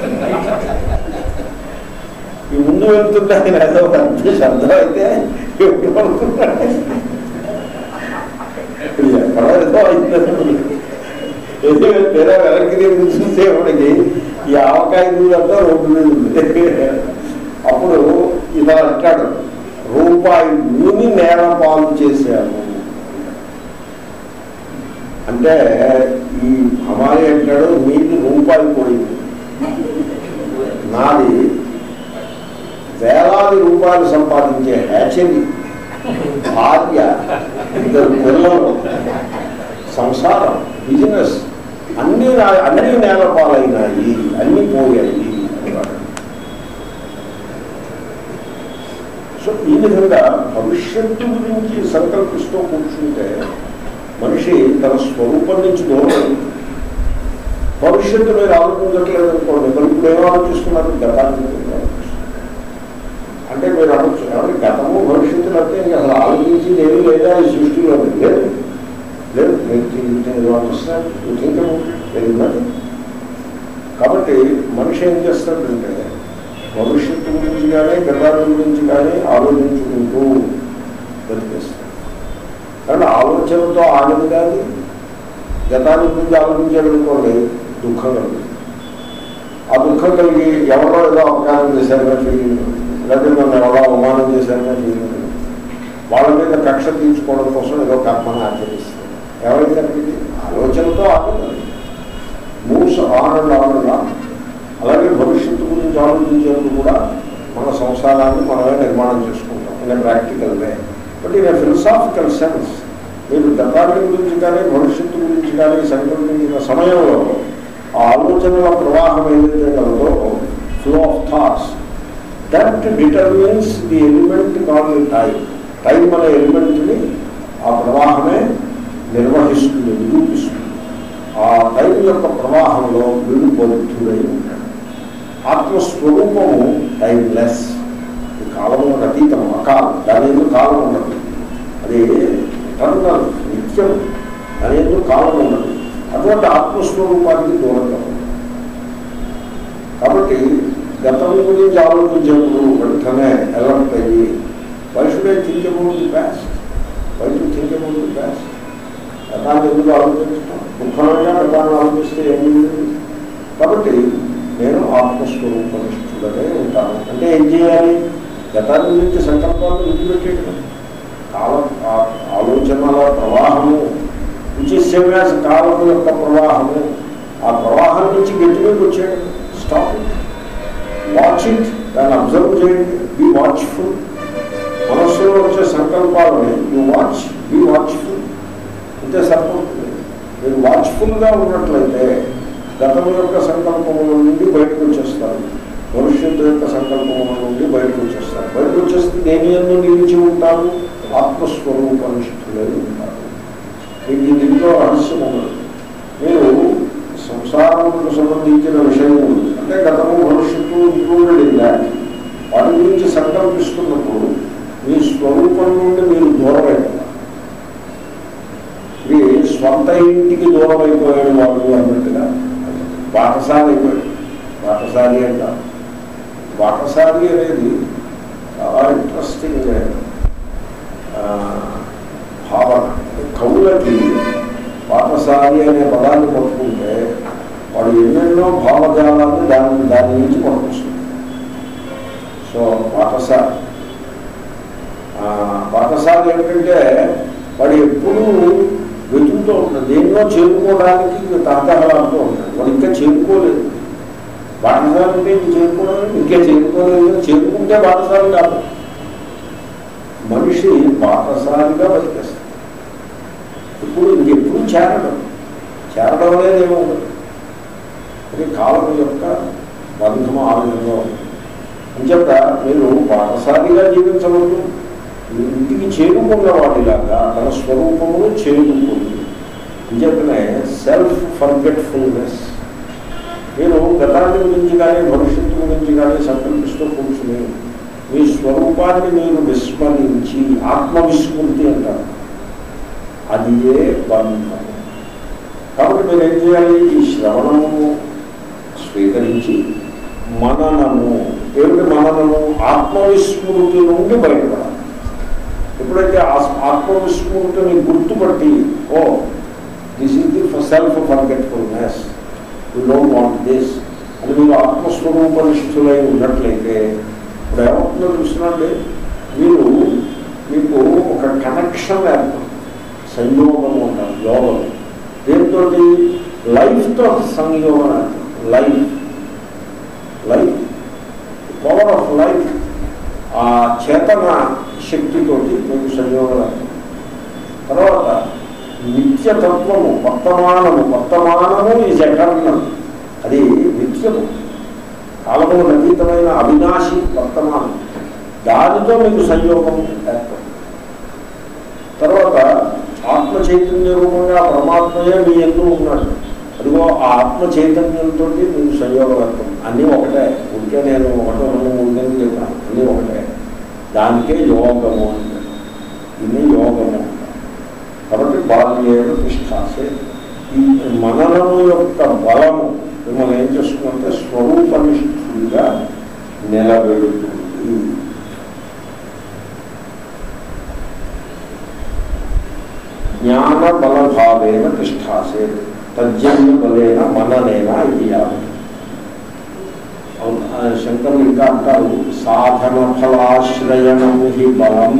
A: ఈ ముందు వెళ్తుంటే ఆయన ఏదో పెద్ద శబ్దం అయితే ఏమనుకున్నాడు? ఎక్కడో ఏదో అయిందని. ఏదో తెర వెనక్కి తిరిగి చూసేవాడికి ఈ ఆవకాయ దూరంతా రోడ్డు మీద ఉంది అప్పుడు ఇలా అంటాడు రూపాయి భూమి నేల పాలు చేశాను అంటే ఈ హమాలి అంటాడు మీది రూపాయి పోయింది నాది వేలాది రూపాయలు సంపాదించే హ్యాచరీ భార్య ఇద్దరు పిల్లలు సంసారం బిజినెస్ అన్ని నా- అన్ని నేల పాలైనాయి అన్ని పోయాయి అనేవాడు సో ఈ విధంగా భవిష్యత్తు గురించి సంకల్పిస్తూ కూర్చుంటే మనిషి తన స్వరూపం నుంచి దూరం అవుతుంది. భవిష్యత్తు మీరు ఆలోచించట్లేదు అనుకోండి మరి ఇప్పుడు ఏం ఆలోచిస్తున్నారు గతాన్ని గురించి ఆలోచిస్తున్నారు. అంటే మీరు అనొచ్చు ఏమంటే గతము భవిష్యత్తు అంటే ఇంకా అసలు ఆలోచించింది ఏమీ లేదా ఈ సృష్టిలో లేదు లేదు మీరు ఆలోచిస్తున్నారు లేదు కాబట్టి మనిషి ఏం చేస్తాడంటే భవిష్యత్తు గురించి కానీ గతాల గురించి కానీ ఆలోచించుకుంటూ బతికేస్తాడు కానీ ఆలోచనతో ఆగదు కానీ గతాన్ని గురించి ఆలోచించాడు అనుకోండి దుఃఖం కలుగుతుంది ఆ దుఃఖం కలిగి ఎవరో ఏదో అవకాశం చేశారనే ఫీలింగ్ లేదా నన్ను ఎవరో అవమానం చేశారనే ఫీలింగ్ వాళ్ళ మీద కక్ష తీర్చుకోవడం కోసం ఏదో కర్మను ఆచరిస్తుంది ఎవరైతే అక్కడికి ఆలోచనతో ఆగదు moves on and on and on అలాగే భవిష్యత్తు గురించి ఆలోచించేందుకు కూడా మన సంసారాన్ని మనమే నిర్మాణం చేసుకుంటాం in practical way but in philosophical sense మీరు గతాన్ని గురించి కానీ భవిష్యత్తు గురించి కానీ సంకల్పించిన సమయంలో ఆ ఆలోచనల ప్రవాహం ఏదైతే కలదో flow of thoughts that determines the element call time time అనే ఎలిమెంట్ని ఆ ప్రవాహమే నిర్వహిస్తుంది నిరూపిస్తుంది ఆ టైం యొక్క ప్రవాహంలో వీడు బౌద్ధుడై ఉంటాడు ఆత్మస్వరూపము టైమ్లెస్ ఈ కాలము అతీతం అకాలం దాని ఎందుకు కాలం ఉండదు అది టర్నల్ నిత్యం దాని ఎందుకు కాలం ఉండదు అటువంటి ఆత్మస్వరూపానికి దూరంగా ఉంది కాబట్టి గతం గురించి ఆలోచించేప్పుడు వెంటనే అలర్ట్ అయ్యి why should they think about the past why should think about the past గతాన్ని ఎందుకు ఆలోచించడం దుఃఖంగా గతాన్ని ఆలోచిస్తే ఏమి లేదు. కాబట్టి నేను ఆత్మస్వరూపనిష్ఠుడనే ఉంటాను అంటే ఏం చేయాలి గతాన్ని గురించి సంకల్పాలను విడిచిపెట్టేయడం కాలం ఆ- ఆలోచనల ప్రవాహము విచిసేవ్యాస కాలం యొక్క ప్రవాహము ఆ ప్రవాహం నుంచి గట్టి మీద వచ్చేయడం స్టాప్ వాచ్ ఇట్ దాన్ని అబ్జర్వ్ చేయండి బీ వాచ్ఫుల్ మనస్సులో వచ్చే సంకల్పాలని యూ వాచ్ బీ వాచ్ఫుల్ అంతే సరిపోతుంది మీరు వాచ్ఫుల్గా ఉన్నట్లయితే గతం యొక్క సంకల్పముల నుండి బయటకు వచ్చేస్తారు భవిష్యత్తు యొక్క సంకల్పముల నుండి బయటకు వచ్చేస్తారు బయటకు వచ్చేస్తే దేని ఎందు నిలిచి ఉంటారు ఆత్మస్వరూపనిష్ఠులై ఉంటారు మీకు ఈ దీంట్లో రహస్యం ఉన్నది మీరు సంసారములకు సంబంధించిన విషయము అంటే గతము భవిష్యత్తు ఇంక్లూడెడ్ ఇన్ దాట్ వాటి గురించి సంకల్పిస్తున్నప్పుడు మీ స్వరూపం నుండి మీరు దూరం అయిపోతారు ఇది స్వంత ఇంటికి దూరం అయిపోయాడు వాళ్ళు అన్నట్టుగా బాటసారి అయిపోయాడు బాటసారి అంటారు బాటసారి అనేది చాలా ఇంట్రెస్టింగ్ ఆ, భావన కవులకి పాఠశాలి అనే పదాన్ని పట్టుకుంటే వాడు ఎన్నెన్నో భావజాలాన్ని దాని దాని నుంచి పట్టుకొస్తుంది సో పాఠశాల ఆ, పాఠశాల ఏమిటంటే వాడు ఎప్పుడూ వెతుకుతూ ఉంటాడు దేన్నో చేరుకోవడానికి తాతహలాడుతూ ఉంటాడు వాడు ఇంకా చేరుకోలేదు పాఠశాల అంటే ఇంక చేరుకోవడం ఇంకే చేరుకోలేదు చేరుకుంటే పాఠశాల కాదు మనిషి పాఠశాలిగా బతికేస్తాడు ఇప్పుడు ఇంకెప్పుడు చేరడం చేరడం అనేది ఏమో ఉండదు అది కాలం యొక్క బంధం ఆ విధంగా ఉంది అంచేత మీరు పాఠశాలిగా జీవించవద్దు మీ ఇంటికి చేరుకున్న వాడిలాగా తన స్వరూపమును చేరుకుంది అంచేతనే సెల్ఫ్ ఫర్గెట్ఫుల్నెస్ మీరు గతాన్ని గురించి కానీ భవిష్యత్తు గురించి కానీ సంకల్పిస్తూ కూర్చుని మీ స్వరూపాన్ని మీరు విస్మరించి ఆత్మవిస్మృతి అంటారు అది ఏ బంధం కాబట్టి మీరు ఏం చేయాలి ఈ శ్రవణము స్వీకరించి మననము ఏమిటి మననము ఆత్మవిస్మృతి నుండి బయటపడాలి ఎప్పుడైతే ఆస్- ఆత్మవిస్మృతిని గుర్తుపట్టి oh this is the self forgetfulness you don't want this అని మీరు ఆత్మస్వరూపనిష్ఠులై ఉన్నట్లయితే ఇప్పుడు ఏమవుతుందో చూస్తున్నాండి మీరు మీకు ఒక కనెక్షన్ ఏర్పడుతుంది సంయోగం ఉంటారు యోగం దేంతో లైఫ్తో సంయోగం ఏర్పడుతుంది life life power of life ఆ చేతన శక్తితోటి మీకు సంయోగం ఏర్పడుతుంది తర్వాత నిత్యతత్వము వర్తమానము వర్తమానము ఈ ఎటర్నల్ అది నిత్యము కాలము అతీతమైన అవినాశి వర్తమానం దానితో మీకు సంయోగం ఏర్పడుతుంది తర్వాత ఆత్మ చైతన్య రూపంగా పరమాత్మయే మీ ఎందు ఉన్నాడు అదిగో ఆ ఆత్మ చైతన్యంతో మీకు సంయోగం ఏర్పడుతుంది అన్నీ ఒకటే ఉంటే నేను ఒకటో రెండు మూడు నెలలు చెప్పాను అన్నీ ఒకటే దానికే యోగము అంటే ఇది యోగము అంటారు. కాబట్టి బాల్యేన తిష్టాసే ఈ మననము యొక్క బలము మిమ్మల్ని ఏం చేస్తుందంటే స్వరూపనిష్ఠుడిగా నిలబెడుతుంది జ్ఞాన బలభావేన తిష్టాసే తజ్జన్య బలేన మననేన ఇది యావత్. అవును, ఆ శంకరులు ఇంకా అంటారు సాధన ఫలాశ్రయణం హి బలం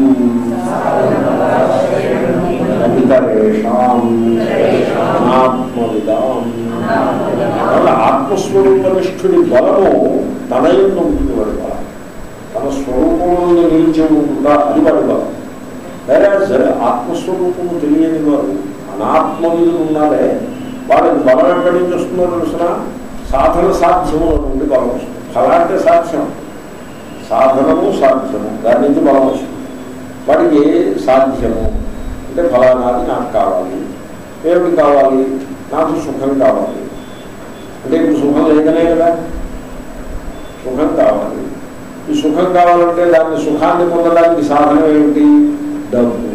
A: ఇతరేషాం అనాత్మవిదాం వల్ల ఆత్మస్వరూపనిష్ఠుడి బలము తన ఎందు ఉంటుంది వాడి బలం తన స్వరూపంలో నిలిచి ఉంటుందా అది వాడి బలం వేరే ఆత్మస్వరూపము తెలియని వారు అనాత్మవిధులు ఉన్నారే వాళ్ళకి బలం ఎక్కడి నుంచి వస్తుందో తెలుసిన సాధన సాధ్యము నుండి బలం వస్తుంది ఫల అంటే సాధ్యం సాధనము సాధ్యము దాని నుంచి బలం వస్తుంది వాడికి సాధ్యము అంటే ఫలానాది నాకు కావాలి ఏమిటి కావాలి నాకు సుఖం కావాలి అంటే ఇప్పుడు సుఖం లేదనే కదా సుఖం కావాలి ఈ సుఖం కావాలంటే దాన్ని సుఖాన్ని పొందడానికి సాధనం ఏమిటి డబ్బు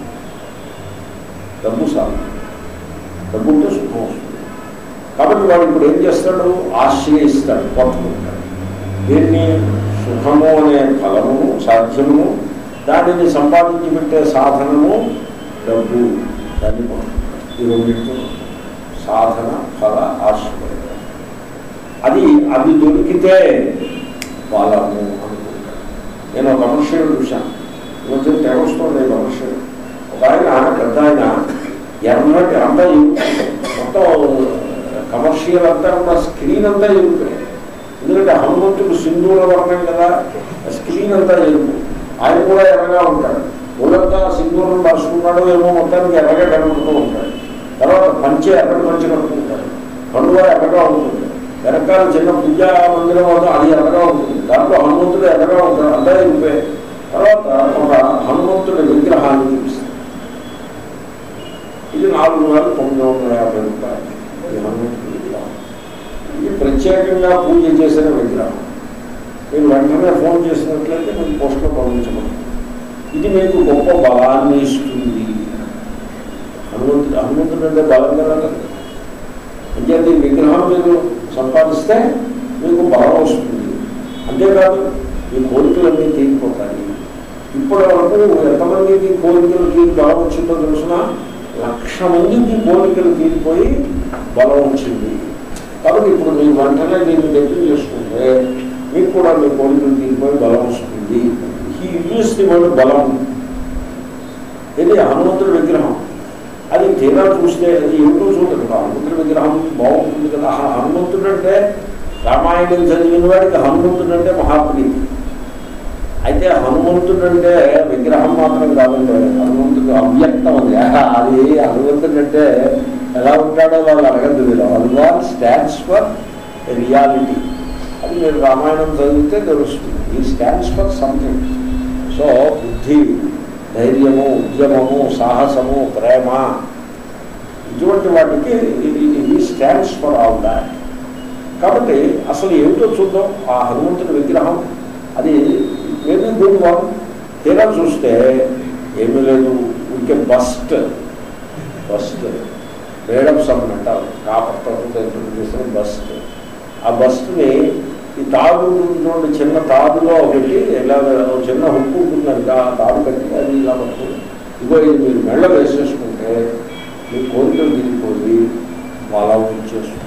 A: డబ్బు సాధన డబ్బు ఉంటే సుఖం వస్తుంది కాబట్టి వాడు ఇప్పుడు ఏం చేస్తాడు ఆశ్రయిస్తాడు పట్టుకుంటాడు దీన్ని సుఖము అనే ఫలము సాధ్యము దానిని సంపాదించి పెట్టే సాధనము డబ్బు దాన్ని పట్టుకుంటాడు ఈ రెండింటితో సాధన ఫల ఆశ్రయం అది అది దొరికితే బలము అనుకుంటాడు నేను ఒక కమర్షియల్ చూశాను ఈ మధ్య తెగ వస్తుంది ఈ కమర్షియల్ ఒక ఆయన పెద్ద ఆయన ఎర్రటి అంతా ఎరుపు. మొత్తం కమర్షియల్ అంతా కూడా స్క్రీన్ అంతా ఎరుపు ఎందుకంటే హనుమంతుడు సింధూర వర్ణం కదా ఆ స్క్రీన్ అంతా ఎరుపు ఆయన కూడా ఎర్రగా ఉంటాడు ఊరంతా సింధూరం రాసుకున్నాడు ఏమో మొత్తానికి ఎర్రగా కనుకుంటూ ఉంటాడు తర్వాత పంచె ఎర్రటి పంచె కనుక్కుంటాడు పండుగ ఎర్రగా ఉంటుంది వెనకాల చిన్న పూజా మందిరం వద్ద అది ఎర్రగా ఉంటుంది దాంట్లో హనుమంతుడు ఎర్రగా ఉంటాడు అంతా ఎరుపే తర్వాత ఒక హనుమంతుడి విగ్రహాన్ని చూపిస్తాడు ఇది నాలుగు వేల తొమ్మిది వందల యాభై రూపాయలు ఈ హనుమంతుడి విగ్రహం ఇది ప్రత్యేకంగా పూజ చేసిన విగ్రహం మీరు వెంటనే ఫోన్ చేసినట్లయితే మీకు పోస్ట్లో పంపించమని ఇది మీకు గొప్ప బలాన్ని ఇస్తుంది హనుమంతుడు హనుమంతుడు అంటే బలం కదా అంటే ఈ విగ్రహం మీరు సంపాదిస్తే మీకు బలం వస్తుంది అంతేకాదు ఈ కోరికలన్నీ తీరిపోతాయి ఇప్పటి వరకు ఎంతమందికి కోరికలు తీరి బలం వచ్చిందో తెలుసిన లక్ష మందికి కోరికలు తీరిపోయి బలం వచ్చింది కాబట్టి ఇప్పుడు మీరు వెంటనే దీన్ని దగ్గర చేసుకుంటే మీకు కూడా మీ కోరికలు తీరిపోయి బలం వస్తుంది ఈ యూస్ ది వర్డ్ బలం ఇది హనుమంతుడి విగ్రహం అది తీరా చూస్తే అది ఏమిటో చూడదు హనుమంతుడి విగ్రహం బాగుంటుంది కదా ఆ హనుమంతుడు అంటే రామాయణం చదివిన వాడికి హనుమంతుడు అంటే మహాప్రీతి అయితే హనుమంతుడు అంటే విగ్రహం మాత్రం కాదండి హనుమంతుడు అవ్యక్తం అది ఆహా, అది హనుమంతుడు అంటే ఎలా ఉంటాడో వాళ్ళు అడగద్దు మీరు హనుమాన్ స్టాండ్స్ ఫర్ రియాలిటీ అది మీరు రామాయణం చదివితే తెలుస్తుంది ఈ స్టాండ్స్ ఫర్ సంథింగ్ సో బుద్ధి ధైర్యము ఉద్యమము సాహసము ప్రేమ ఇటువంటి వాటికి ఈ స్టాండ్స్ ఫర్ ఆల్ దాట్ కాబట్టి అసలు ఏమిటో చూద్దాం ఆ హనుమంతుడి విగ్రహం అది ఏది గుడ్ వన్ తీరా చూస్తే ఏమీ లేదు ఊరికే బస్ట్ బస్ట్ మేడం సమ్ అంటారు కాపర్తో చేసిన బస్ట్ ఆ బస్ట్ని ఈ తాడు నుండి చిన్న తాడులో పెట్టి ఇలా ఒక చిన్న హుక్కు ఉంటుందంట ఆ తాడు కట్టి అది ఇలా పట్టుకుని ఇగో ఇది మీరు మెళ్ళ వేసేసుకుంటే మీ కోరికలు తిరిగిపోయి వాళ్ళ ఉంచేస్తుంది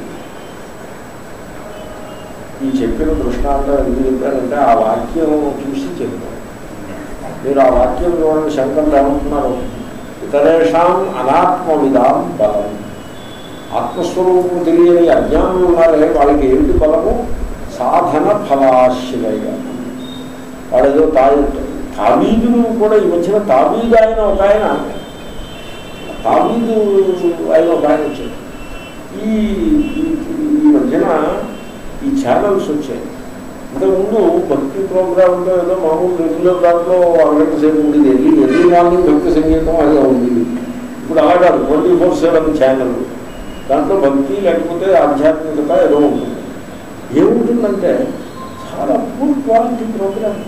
A: ఈ చెప్పిన దృష్టాంతం ఎందుకు చెప్పారంటే ఆ వాక్యం చూసి చెప్పారు మీరు ఆ వాక్యం చూడండి శంకర్లు ఏమంటున్నారు ఇతరేషాం అనాత్మవిధాం బలం ఆత్మస్వరూపం తెలియని అజ్ఞానులు ఉన్నారే వాళ్ళకి ఏంటి బలము సాధన ఫలాశ్రయ వాడు ఏదో తాయి తాబీదులు కూడా ఈ మధ్యన తాబీదు ఆయన ఒక ఆయన తాబీదు ఆయన ఒక ఆయన వచ్చాడు ఈ ఈ- ఈ మధ్యన ఈ ఛానల్స్ వచ్చాయి ఇంతకుముందు భక్తి ప్రోగ్రాంలో ఏదో మామూలు రెగ్యులర్ దాంట్లో అరగంట సేపు ఉండేది ఎర్లీ ఎర్లీ మార్నింగ్ భక్తి సంగీతం అదే ఉంది ఇప్పుడు అలా కాదు ట్వంటీ ఫోర్ సెవెన్ ఛానల్ దాంట్లో భక్తి లేకపోతే ఆధ్యాత్మికత ఏదో ఉంటుంది ఏముంటుందంటే చాలా poor quality program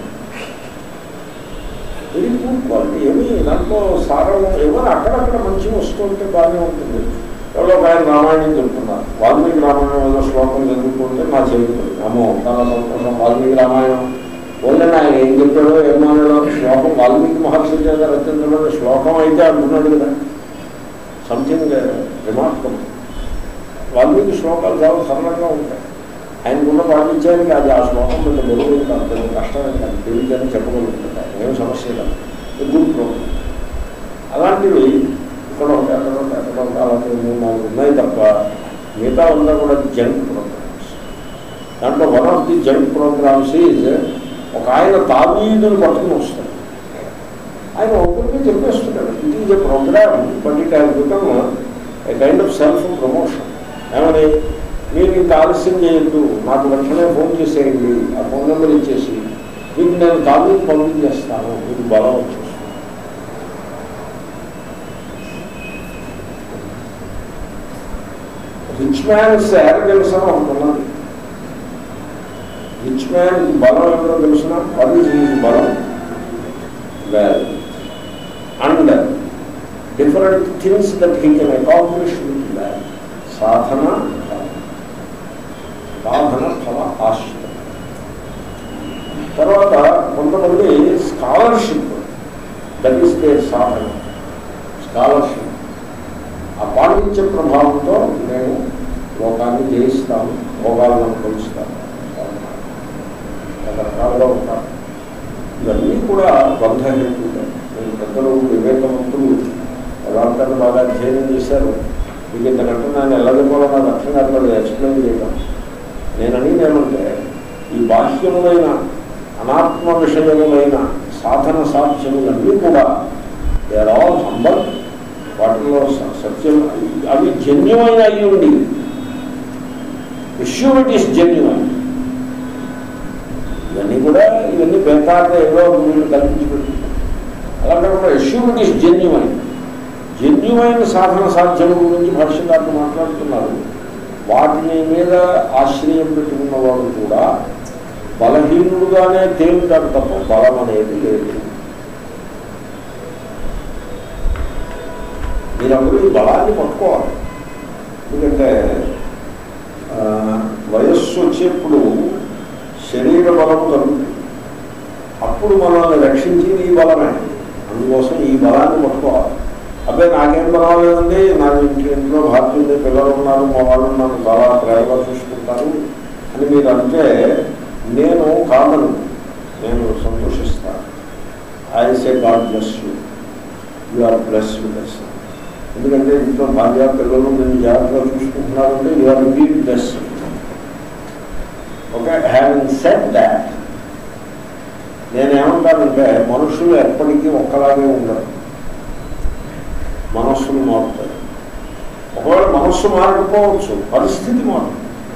A: very poor quality ఏమి దాంట్లో సారం ఏమైనా అక్కడక్కడ మంచిగా వస్తుంటే బాగానే ఉంటుంది ఎవరో ఒక ఆయన రామాయణం చెప్తున్నారు వాల్మీకి రామాయణం ఏదో శ్లోకం చదువుకుంటే నా చేరుతుంది అమ్మో చాలా సంతోషం వాల్మీకి రామాయణం ఓన్లీ ఆయన ఏం చెప్పాడో ఏమన్నాడో శ్లోకం వాల్మీకి మహర్షి చేత రచించడం శ్లోకం అయితే అంటున్నాడు కదా సంథింగ్ రిమార్కబుల్ వాల్మీకి శ్లోకాలు చాలా సరళంగా ఉంటాయి ఆయనకున్న పాటించానికి అది ఆ శ్లోకం పెద్ద బరువు కాదు పెద్ద కష్టమే కాదు తెలియదని చెప్పగలుగుతుంది ఆయన ఏం సమస్య కాదు గుడ్ ప్రోగ్రామ్ అలాంటివి ఇక్కడ ఉంటాయి అక్కడ ఉంటాయి అక్కడ ఉంటాయి అలాంటివి మూడు నాలుగు ఉన్నాయి తప్ప మిగతా ఉందా కూడా జంక్ ప్రోగ్రామ్స్ దాంట్లో one of the junk programs is ఒక ఆయన తాబీదులు పట్టుకుని వస్తాడు ఆయన ఒకరికి చెప్పేస్తున్నాడు it is a program but it has become a kind of self promotion ఏమని మీరు ఇంత ఆలస్యం చేయొద్దు నాకు వెంటనే ఫోన్ చేసేయండి ఆ ఫోన్ నెంబర్ ఇచ్చేసి మీకు నేను తాబీదు పంపించేస్తాను మీకు బలం వచ్చేస్తుంది రిచ్ మ్యాన్స్ ఎరగెన్స్ అని ఒకటి ఉన్నది రిచ్ మ్యాన్ బలం ఏమిటో తెలిసిన వాట్ ఈజ్ ఈజ్ బలం well and different things that he can accomplish with well సాధన సాధన ఫల ఆశ్రయం తర్వాత కొంతమంది స్కాలర్షిప్ దట్ ఈస్ దే సాధన స్కాలర్షిప్ ఆ పాండిత్య ప్రభావంతో నేను లోకాన్ని జయిస్తాను భోగాలను అనుభవిస్తాను రకరకాలుగా ఉంటాను ఇవన్నీ కూడా బంధహేతువులే నేను పెద్దలు వివేకవంతులు వేదాంతాన్ని బాగా అధ్యయనం చేశారు మీకు ఇంతకంటే నేను ఎలా చెప్పాలో నాకు అర్థం కాదు ఎక్స్ప్లెయిన్ చేయడం నేను అనేది ఏమంటే ఈ బాహ్యములైన అనాత్మ విషయములైన సాధన సాధ్యములన్నీ కూడా దే ఆర్ ఆల్ హంబల్ వాటిలో స- సత్యం అవి జన్యుమైన అయి ఉండి ఇష్యూట్ ఈస్ జెన్యున్ ఇవన్నీ కూడా ఇవన్నీ బేతాగా ఏదో వీళ్ళు కల్పించి పెట్టుకుంటారు అలా కాకుండా ఇష్యూట్ ఈస్ జెన్యున్ జెన్యుమైన సాధన సాధ్యం గురించి భాష్యకారులు మాట్లాడుతున్నారు వాటిని మీద ఆశ్రయం పెట్టుకున్న వాడు కూడా బలహీనుడుగానే తేలుతాడు తప్ప బలం అనేది లేదు మీరందరూ ఈ బలాన్ని పట్టుకోవాలి ఎందుకంటే ఆ, వయస్సు వచ్చేప్పుడు శరీర బలం కలుగుతుంది అప్పుడు మనల్ని రక్షించింది ఈ బలమే అందుకోసం ఈ బలాన్ని పట్టుకోవాలి అబ్బాయి నాకేం బలం లేదండి నా ఇంటి ఇంట్లో భార్య పిల్లలు ఉన్నారు మా వాళ్ళు ఉన్నారు చాలా ప్రేమగా చూసుకుంటారు అని మీరు అంటే నేను కాదను నేను సంతోషిస్తాను I say God bless you you are plus plus ఎందుకంటే ఇంట్లో భార్య పిల్లలు నేను జాగ్రత్తగా చూసుకుంటున్నారంటే you are be plus okay having set that నేనేమంటానంటే మనుషులు ఎప్పటికీ ఒక్కలాగే ఉండరు మనస్సులు మారుతాయి ఒకవేళ మనస్సు మారకపోవచ్చు పరిస్థితి మారుతుంది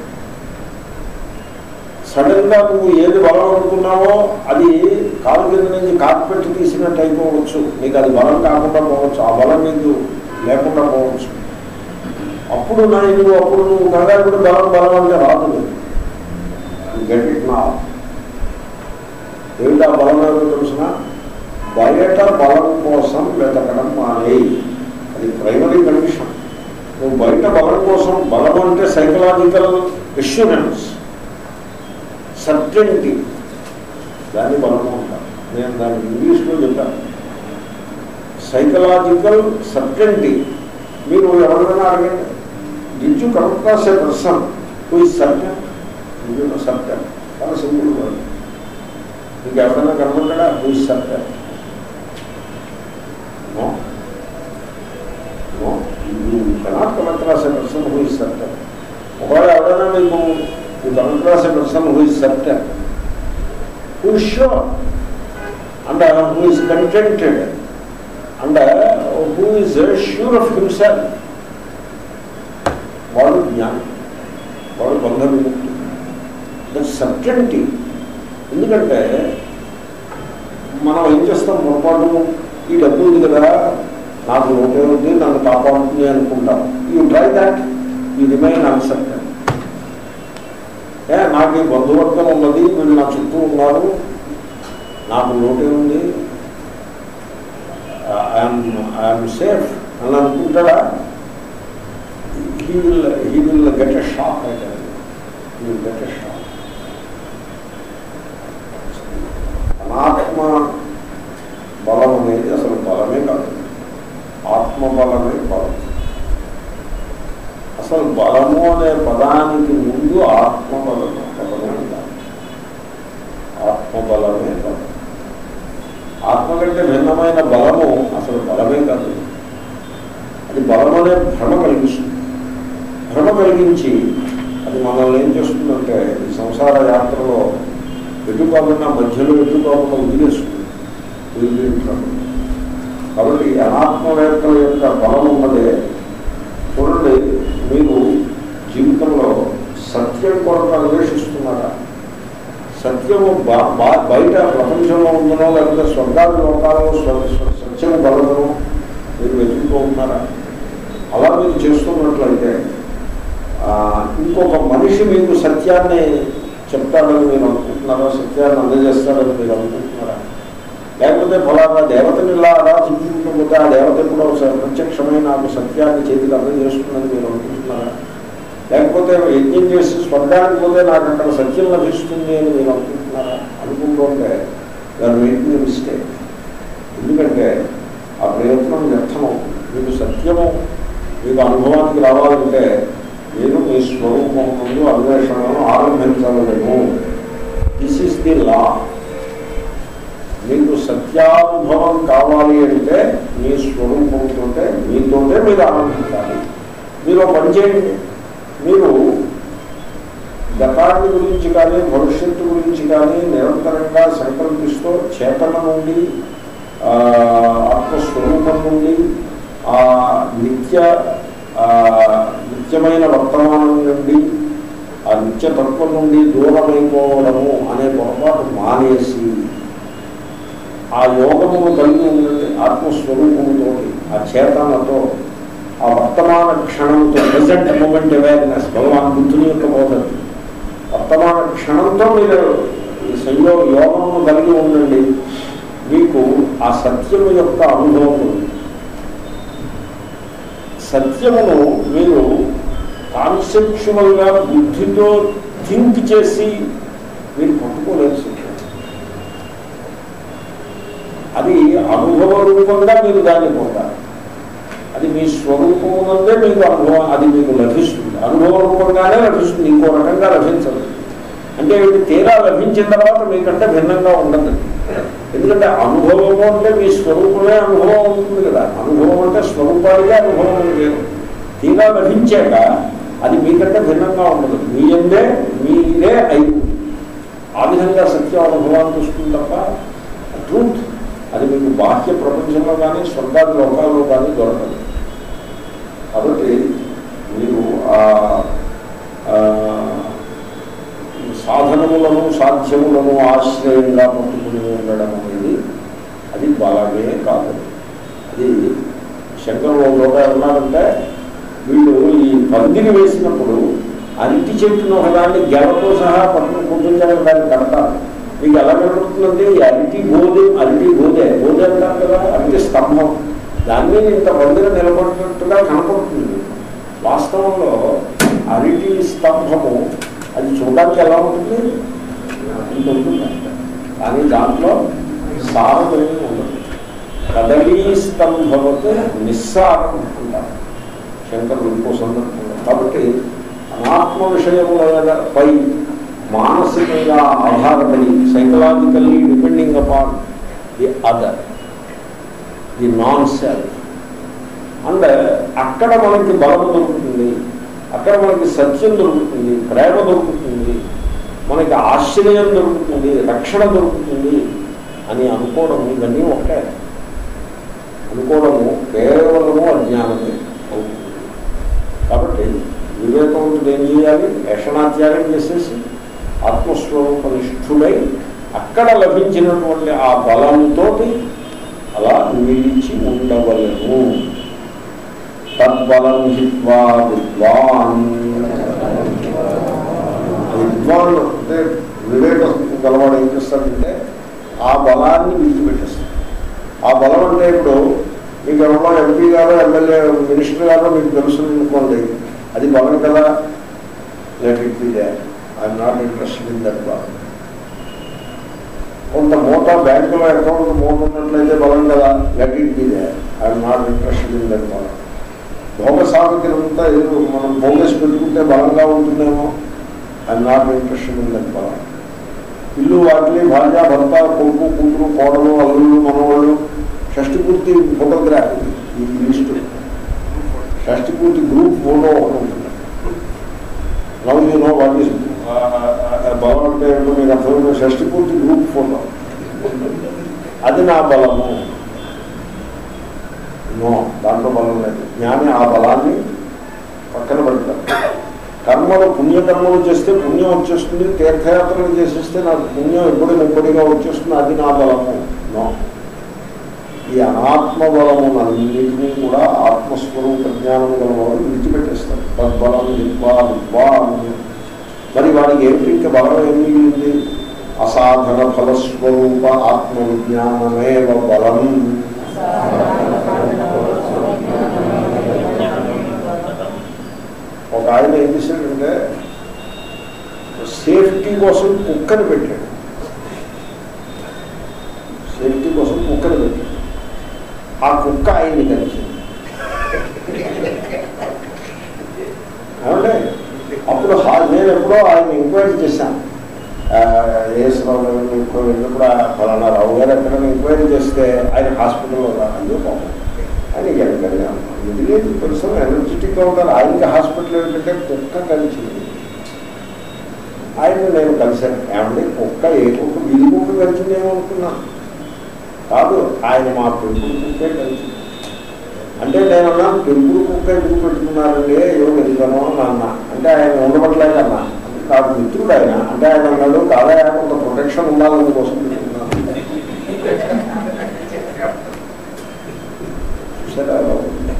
A: సడన్ గా నువ్వు ఏది బలం అనుకున్నావో అది కాలు కింద నుంచి కార్పెట్ తీసినట్టు అయిపోవచ్చు నీకు అది బలం కాకుండా పోవచ్చు ఆ బలం నీకు లేకుండా పోవచ్చు అప్పుడు నా నువ్వు అప్పుడు నువ్వు కంగారు పడి బలం బలం అంటే రాదు గెట్ ఇట్ నా ఏమిటా బలం ఏదో తెలిసిన బయట బలం కోసం వెతకడం మానేయి అది ప్రైమరీ కండిషన్ నువ్వు బయట బలం కోసం బలం అంటే సైకలాజికల్ ఎష్యూరెన్స్ సర్టెంటీ దాన్ని బలము అంటారు నేను దాన్ని ఇంగ్లీష్లో చెప్పాను సైకలాజికల్ సర్టెంటీ మీరు ఎవరైనా అడగండి did you come across a person who is certain certain చాలా సింపుల్ వర్డ్ మీకు ఎవరైనా కనబడ్డా who is certain no no you cannot come across a person who is certain ఒకవేళ ఎవరైనా మీకు you come across a person who is certain, who is sure, and uh, who is contented, and uh, who is uh, sure of himself. వాడు జ్ఞానం వాడు బంధ విముక్తి దట్ సర్టెంటీ ఎందుకంటే మనం ఏం చేస్తాం పొరపాటు ఈ డబ్బు ఉంది కదా నాకు లోపే ఉంది నన్ను కాపాడుతుంది అనుకుంటాం యూ ట్రై దాట్ ఈ రిమైన్ అన్సర్టెన్ ఏ నాకు ఈ బంధువర్గం ఉన్నది వీళ్ళు నా చుట్టూ ఉన్నారు నాకు లోటే ఉంది ఐఎమ్ సేఫ్ అని అనుకుంటాడా he will he will get a shock అయితే he will get a shock అనాత్మ బలం అనేది అసలు బలమే కాదు ఆత్మబలమే బలం అసలు బలము అనే పదానికి ముందు ఆత్మబలము పదమే ఉండాలి ఆత్మబలమే బలం ఆత్మ కంటే భిన్నమైన బలము అసలు బలమే కాదు అది బలం అనే భ్రమ కలిగిస్తుంది భ్రమ కలిగించి అది మనల్ని ఏం చేస్తుందంటే ఈ సంసార యాత్రలో ఎటుకోకుండా మధ్యలో ఎటుకోకుండా వదిలేస్తుంది వదిలింటారు కాబట్టి అనాత్మవేత్తల యొక్క బలం ఉన్నదే చూడండి మీరు జీవితంలో సత్యం కొరకు అన్వేషిస్తున్నారా సత్యము బయట ప్రపంచంలో ఉందనో లేకపోతే స్వర్గాది లోకాలలో సత్యము గలదనో మీరు వెతుకుతూ ఉన్నారా అలా మీరు చేస్తున్నట్లయితే ఇంకొక మనిషి మీకు సత్యాన్ని చెప్తాడని మీరు అనుకుంటున్నారా సత్యాన్ని అందజేస్తాడని మీరు అనుకుంటున్నారా లేకపోతే ఫలానా దేవతని ఇలా ఆరాధించుకుంటూ ఆ దేవత కూడా ప్రత్యక్షమై నాకు సత్యాన్ని చేతికి అందజేస్తుందని మీరు అనుకుంటున్నారా లేకపోతే యజ్ఞం చేసి స్వర్గానికి పోతే నాకు అక్కడ సత్యం లభిస్తుంది అని మీరు అనుకుంటున్నారా అనుకుంటుంటే దాని వెంటనే మిస్టేక్ ఎందుకంటే ఆ ప్రయత్నం వ్యర్థం మీకు సత్యము మీకు అనుభవానికి రావాలంటే మీరు మీ స్వరూపం ముందు అన్వేషణను ఆరంభించలేము దిస్ ఈస్ ది లా మీకు సత్యానుభవం కావాలి అంటే మీ స్వరూపంతో మీతోటే మీరు ఆనందించాలి మీరు పని చేయండి మీరు గతాన్ని గురించి కానీ భవిష్యత్తు గురించి కానీ నిరంతరంగా సంకల్పిస్తూ చేతన నుండి ఆత్మస్వరూపం నుండి ఆ నిత్య నిత్యమైన వర్తమానం నుండి ఆ నిత్యతత్వం నుండి దూరమైపోవడము అనే పొరపాటు మానేసి ఆ యోగమును కలిగి ఉండండి ఆత్మస్వరూపంతో ఆ చేతనతో ఆ వర్తమాన క్షణంతో ప్రజెంట్ మూమెంట్ అవేర్నెస్ భగవాన్ బుద్ధుని యొక్క బోధన వర్తమాన క్షణంతో మీరు ఈ సంయో యోగమును కలిగి ఉండండి మీకు ఆ సత్యము యొక్క అనుభవం ఉంది సత్యమును మీరు కాన్సెప్చువల్గా బుద్ధితో థింక్ చేసి మీరు పట్టుకోలేదు సత్యం అది అనుభవ రూపంగా మీరు దాన్ని పొందాలి అది మీ స్వరూపమునందే మీకు అనుభవం అది మీకు లభిస్తుంది అనుభవ రూపంగానే లభిస్తుంది ఇంకో రకంగా లభించదు అంటే వీటి తీరా లభించిన తర్వాత మీకంటే భిన్నంగా ఉండదు ఎందుకంటే అనుభవము అంటే మీ స్వరూపమే అనుభవం అవుతుంది కదా అనుభవం అంటే స్వరూపానికే అనుభవం ఉంది తీరా లభించాక అది మీకంటే భిన్నంగా ఉండదు మీ అందే మీరే అయి ఉంటుంది. ఆ విధంగా సత్య అనుభవాన్ని వస్తుంది తప్ప ట్రూత్ అది మీకు బాహ్య ప్రపంచంలో కానీ స్వర్గాది లోకాల్లో కానీ దొరకదు కాబట్టి మీరు ఆ ఆ, సాధనములను సాధ్యములను ఆశ్రయంగా పట్టుకుని ఉండడం అనేది అది బలమే కాదు అది శంకరులు ఒక ఉన్నారంటే వీళ్ళు ఈ పందిరి వేసినప్పుడు అరటి చెట్టును ఒకదాన్ని గెలతో సహా పట్టుకుని కూర్చొని దాన్ని కడతారు మీకు ఎలా కనబడుతుందంటే ఈ అరటి బోధి అరటి బోధే బోధి అంటారు కదా అరటి స్తంభం దాని మీద ఇంత పందిరి నిలబడినట్టుగా కనపడుతుంది వాస్తవంలో అరటి స్తంభము అది చూడడానికి ఎలా ఉంటుంది ఇంత ఉంటుంది కానీ దాంట్లో సారమేమీ ఉండదు కదలీ స్తంభవత్ నిస్సారం అంటారు శంకరులు ఇంకో సందర్భంలో కాబట్టి అనాత్మ విషయములపై మానసికంగా ఆధారపడి psychologically depending upon the other the non self and అక్కడ మనకి బలం దొరుకుతుంది అక్కడ మనకి సత్యం దొరుకుతుంది ప్రేమ దొరుకుతుంది మనకి ఆశ్రయం దొరుకుతుంది రక్షణ దొరుకుతుంది అని అనుకోవడం ఇవన్నీ ఒకటే అనుకోవడము కేవలము అజ్ఞానమే అవుతుంది కాబట్టి వివేకవంతుడు ఏం చేయాలి యషణాత్యాగం చేసేసి ఆత్మస్వరూప నిష్ఠుడై అక్కడ లభించినటువంటి ఆ బలంతో అలా నిలిచి ఉండవలను తద్బలం హిత్వా విద్వాన్ విద్వాన్ అంటే వివేకం గలవాడు ఏం చేస్తాడంటే ఆ బలాన్ని విడిచిపెట్టేస్తాడు ఆ బలం అంటే ఇప్పుడు మీకు ఎవరో ఎంపీ గారు ఎమ్మెల్యే మినిస్టర్ గారు మీకు తెలుసు అనుకోండి అది బలం కదా let it be they I'm not interested in that బలం కొంత మూట బ్యాంకులో అకౌంట్ మూట ఉన్నట్లయితే బలం కదా let it be they I'm not interested in that బలం భోగ సాగుతులు అంతా ఏదో మనం బోగస్ పెట్టుకుంటే బలంగా ఉంటుందేమో I'm not interested in that బలం ఇల్లు వాటిని భార్య భర్త కొడుకు కూతురు కోడలు అల్లుళ్ళు మనవాళ్ళు షష్టి పూర్తి ఫోటోగ్రాఫ్ ఈ లిస్టు షష్టి పూర్తి గ్రూప్ ఫోటో ఒకటి ఉంటుంది love you no what is బలం అంటే ఏంటో మీకు అర్థమైంది షష్టి పూర్తి గ్రూప్ ఫోటో అది నా బలము నో దాంట్లో బలం లేదు జ్ఞాని ఆ బలాన్ని పక్కన పెడతారు కర్మలు పుణ్యకర్మలు చేస్తే పుణ్యం వచ్చేస్తుంది తీర్థయాత్రలు చేసేస్తే నాకు పుణ్యం ఎప్పుడు ముప్పటిగా వచ్చేస్తుంది అది నా బలము నో ఈ అనాత్మ బలమునన్నింటినీ కూడా ఆత్మస్వరూప జ్ఞానం గల వాళ్ళు విడిచిపెట్టేస్తారు తద్బలం విద్వా విద్వాన్ మరి వాడికి ఏమిటి ఇంకా బలం ఏం మిగిలింది అసాధన ఫలస్వరూప ఆత్మ విజ్ఞానమేవ బలం ఒక ఆయన ఏం చేశాడంటే సేఫ్టీ కోసం కుక్కని పెట్టాడు సేఫ్టీ కోసం కుక్కని పెట్టాడు ఆ కుక్క ఆయన్ని కలిసింది ఏమంటే అప్పుడు హా- నేను ఎప్పుడో ఆయన ఎంక్వైరీ చేశాను ఏసురావు గారు ఇంకో వెళ్ళినప్పుడు ఆ ఫలానా రావు గారు ఎక్కడ ఎంక్వైరీ చేస్తే ఆయన హాస్పిటల్లో అయ్యో పాపం ఆయన ఎక్కడ మిడిల్ పర్సన్ ఎనర్జెటిక్గా ఉంటారు ఆయనకి హాస్పిటల్ ఏంటంటే కుక్క కలిసింది ఆయన నేను కలిశాను ఏమండి కుక్క ఏ కుక్క వీధి కుక్క కలిసిందేమో అనుకున్నాను కాదు ఆయన మా పెంపుడు కుక్కే కలిసింది అంటే నేను అన్నాను పెంపుడు కుక్క ఎందుకు పెట్టుకున్నారండి ఏమో ఎందుకనో అని అన్నా అంటే ఆయన ఉండబట్టలేదు అన్నా కాదు మిత్రుడు ఆయన అంటే ఆయన అన్నాడు కాదా కొంత ప్రొటెక్షన్ ఉండాలని కోసం పెట్టుకున్నాను చూసారా ఎలా ఉంది?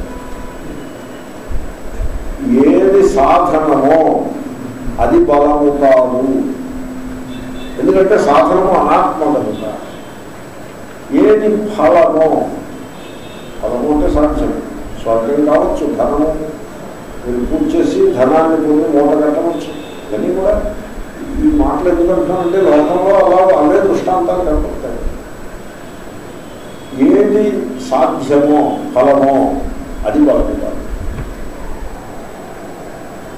A: ఏది సాధనమో అది బలము కాదు ఎందుకంటే సాధనము అనాత్మ కనుక ఏది ఫలమో ఫలము అంటే సాధ్యం స్వర్గం కావచ్చు ధనము మీరు పూజ చేసి ధనాన్ని పొంది మూట కట్టవచ్చు ఇవన్నీ కూడా ఈ మాటలు ఎందుకు అంటున్నానంటే లోకంలో అలా అవే దృష్టాంతాలు కనపడతాయి ఏది సాధ్యమో ఫలమో అది బలము కాదు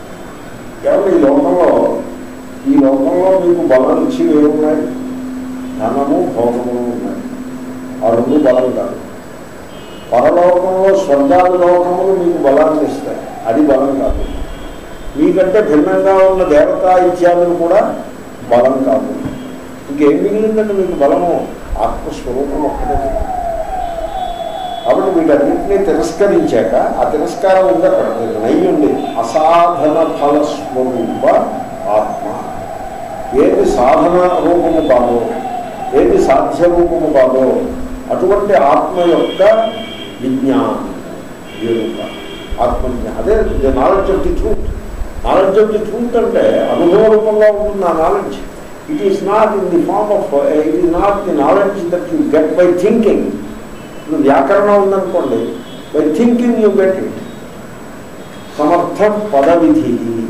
A: కేవలం ఈ లోకంలో ఈ లోకంలో మీకు బలం ఇచ్చి ఏమున్నాయి ధనము భోగము ఉన్నాయి ఆ రెండు బలం కాదు పరలోకంలో స్వర్గాది లోకములు మీకు బలాన్ని ఇస్తాయి అది బలం కాదు మీకంటే భిన్నంగా ఉన్న దేవతా ఇత్యాదులు కూడా బలం కాదు ఇంకేం మిగిలిందంటే మీకు బలము ఆత్మస్వరూపం ఒక్కటే మిగిలింది. కాబట్టి వీటన్నింటినీ తిరస్కరించాక ఆ తిరస్కారం ఉంది అక్కడ మీకు నయ్యి ఉంది అసాధన ఫల స్వరూప ఆత్మ ఏది సాధన రూపము కాదో ఏది సాధ్య రూపము కాదో అటువంటి ఆత్మ యొక్క విజ్ఞానం ఎరుక ఆత్మజ్ఞానం అదే knowledge of the truth knowledge of the truth అంటే అనుభవ రూపంగా ఉంటుంది ఆ knowledge it is not in the form of it is not the knowledge that you get by thinking ఇప్పుడు వ్యాకరణం ఉందనుకోండి by thinking you get it సమర్థ పదవిధి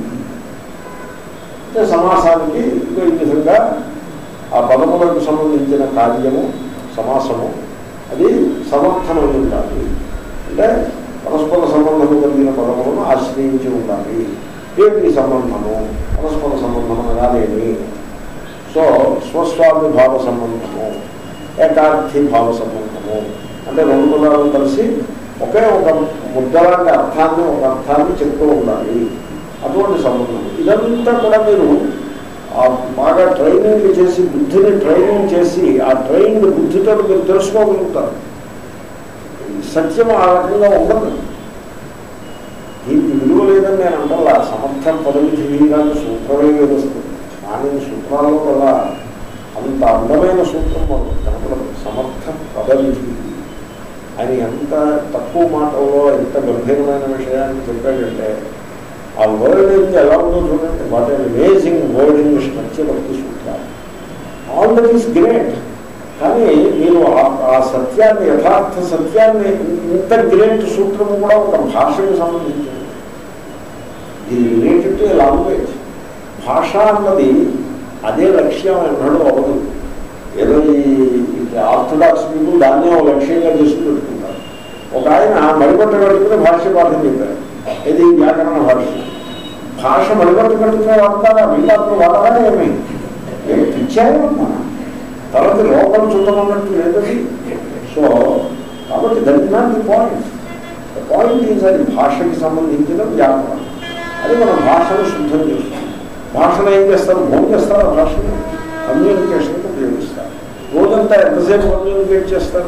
A: అంటే సమాసానికి ఇదిగో ఈ విధంగా ఆ పదములకు సంబంధించిన కార్యము సమాసము అది సమర్థమై ఉండాలి అంటే పరస్పర సంబంధము కలిగిన పదములను ఆశ్రయించి ఉండాలి ఏమిటి సంబంధము పరస్పర సంబంధం అనగానేమి సో స్వస్వాభిభావ సంబంధము ఏకార్థి భావ సంబంధము అంటే రెండు పదాలు కలిసి ఒకే ఒక ముద్దలాంటి అర్థాన్ని ఒక అర్థాన్ని చెప్తూ ఉండాలి అటువంటి సంబంధం ఇదంతా కూడా మీరు ఆ బాగా ట్రైనింగ్ చేసి బుద్ధిని ట్రైనింగ్ చేసి ఆ ట్రైన్డ్ బుద్ధితో మీరు తెలుసుకోగలుగుతారు సత్యం ఆ రకంగా ఉండదు దీనికి విలువ లేదని నేను అంటల్లా సమర్థం పదవిధి వీరాన్ని సూత్రమే వేస్తుంది కానీ సూత్రాల్లో వల్ల అంత అందమైన సూత్రం మనకు కనపడదు సమర్థ పదవిధి ఆయన ఎంత తక్కువ మాటల్లో ఎంత గంభీరమైన విషయాన్ని చెప్పాడంటే ఆ వర్డ్ అయితే ఎలా ఉందో చూడండి what an amazing word in structure of the sutra all that is great కానీ మీరు ఆ- ఆ సత్యాన్ని యథార్థ సత్యాన్ని ఇంత గ్రేట్ సూత్రము కూడా ఒక భాషకు సంబంధించింది ఇది రిలేటెడ్ టు లాంగ్వేజ్ భాష అన్నది అదే లక్ష్యం ఎన్నడూ అవ్వదు ఏదో ఈ ఆర్థడాక్స్ పీపుల్ దాన్నే ఒక లక్ష్యంగా చేసుకుని పెట్టుకుంటారు ఒక ఆయన మడిపట్ట కట్టుకుని భాష్య పాఠం చెప్పారు ఇది వ్యాకరణ భాష భాష మడిపట్ట కట్టుకునే వాడతారా వీళ్ళప్పుడు వాడరా ఏమి ఏమి పిచ్చాయమ్మా తర్వాత లోపల చూడమన్నట్టు లేదది సో కాబట్టి that not the point the point is అది భాషకి సంబంధించిన వ్యాకరణం అది మన భాషను శుద్ధం చేస్తుంది భాషను ఏం చేస్తారు భోజనం చేస్తారు ఆ భాషను కమ్యూనికేషన్కి ఉపయోగిస్తారు రోజంతా ఎంతసేపు కమ్యూనికేట్ చేస్తారు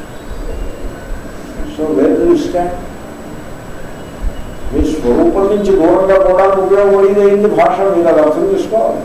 A: సో వేరు స్టాండ్ మీ స్వరూపం నుంచి దూరంగా పోవడానికి ఉపయోగపడేది భాష మీరు అది అర్థం చేసుకోవాలి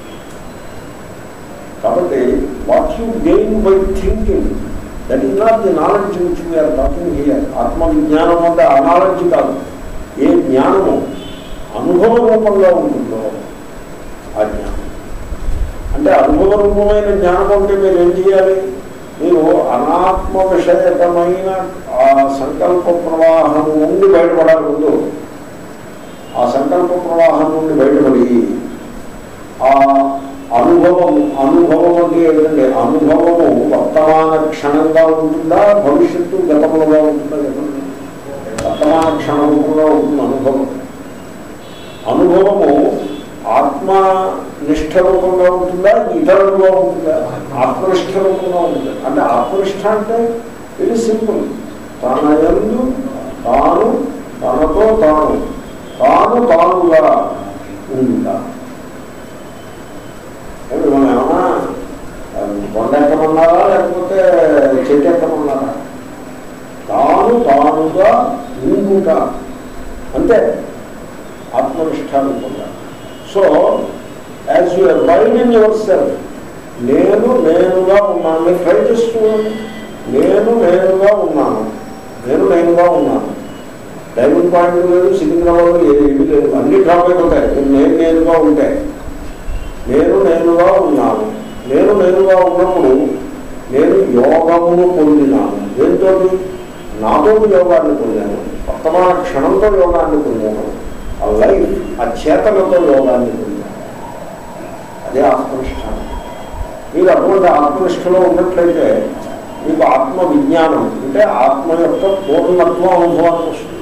A: కాబట్టి what you gain by thinking that is not the knowledge which we are talking here ఆత్మవిజ్ఞానం అంటే ఆ నాలెడ్జ్ కాదు ఏ జ్ఞానము అనుభవ రూపంగా ఉంటుందో ఆ జ్ఞానం అంటే అనుభవ రూపమైన జ్ఞానం అంటే మీరు ఏం చేయాలి మీరు అనాత్మ విషయకమైన ఆ సంకల్ప ప్రవాహం నుండి బయటపడాలి ముందు ఆ సంకల్ప ప్రవాహం నుండి బయటపడి ఆ అనుభవం అనుభవం అంటే ఏంటంటే అనుభవము వర్తమాన క్షణంగా ఉంటుందా భవిష్యత్తు గతములుగా ఉంటుందా చెప్పండి వర్తమాన క్షణముగా ఉంటుంది అనుభవం అనుభవము ఆత్మ నిష్ఠ రూపంగా ఉంటుందా ఇతరులుగా ఉంటుందా ఆత్మనిష్ట రూపంగా ఉంటుంది అంటే ఆత్మనిష్ట అంటే వెరీ సింపుల్ తన యందు తాను తనతో తాను తాను తానుగా ఉందా ఏమిటి మనం ఏమన్నా కొండ ఎక్కమన్నారా లేకపోతే చెట్టు ఎక్కమన్నారా తాను తానుగా ఉండుట అంతే ఆత్మనిష్టాన్ని పొందాలి so as you abide in your self నేను నేనుగా ఉన్నాను మీరు ట్రై చేస్తూ నేను నేనుగా ఉన్నాను నేను నేనుగా ఉన్నాను డైమండ్ పాయింట్ లేదు సికింద్రాబాద్ ఏమి లేదు అన్ని డ్రాప్ అయిపోతాయి మీరు నేను నేనుగా ఉంటే నేను నేనుగా ఉన్నాను నేను నేనుగా ఉన్నప్పుడు నేను యోగమును పొందినాను దేంతో నాతో యోగాన్ని పొందాను వర్తమాన క్షణంతో యోగాన్ని పొందాను ఆ లైఫ్ ఆ చేతలతో యోగాన్ని పొందాను అదే ఆత్మనిష్టానం మీరు అటువంటి ఆత్మనిష్టలో ఉన్నట్లయితే మీకు ఆత్మ విజ్ఞానం అంటే ఆత్మ యొక్క పూర్ణత్వం అనుభవానికి వస్తుంది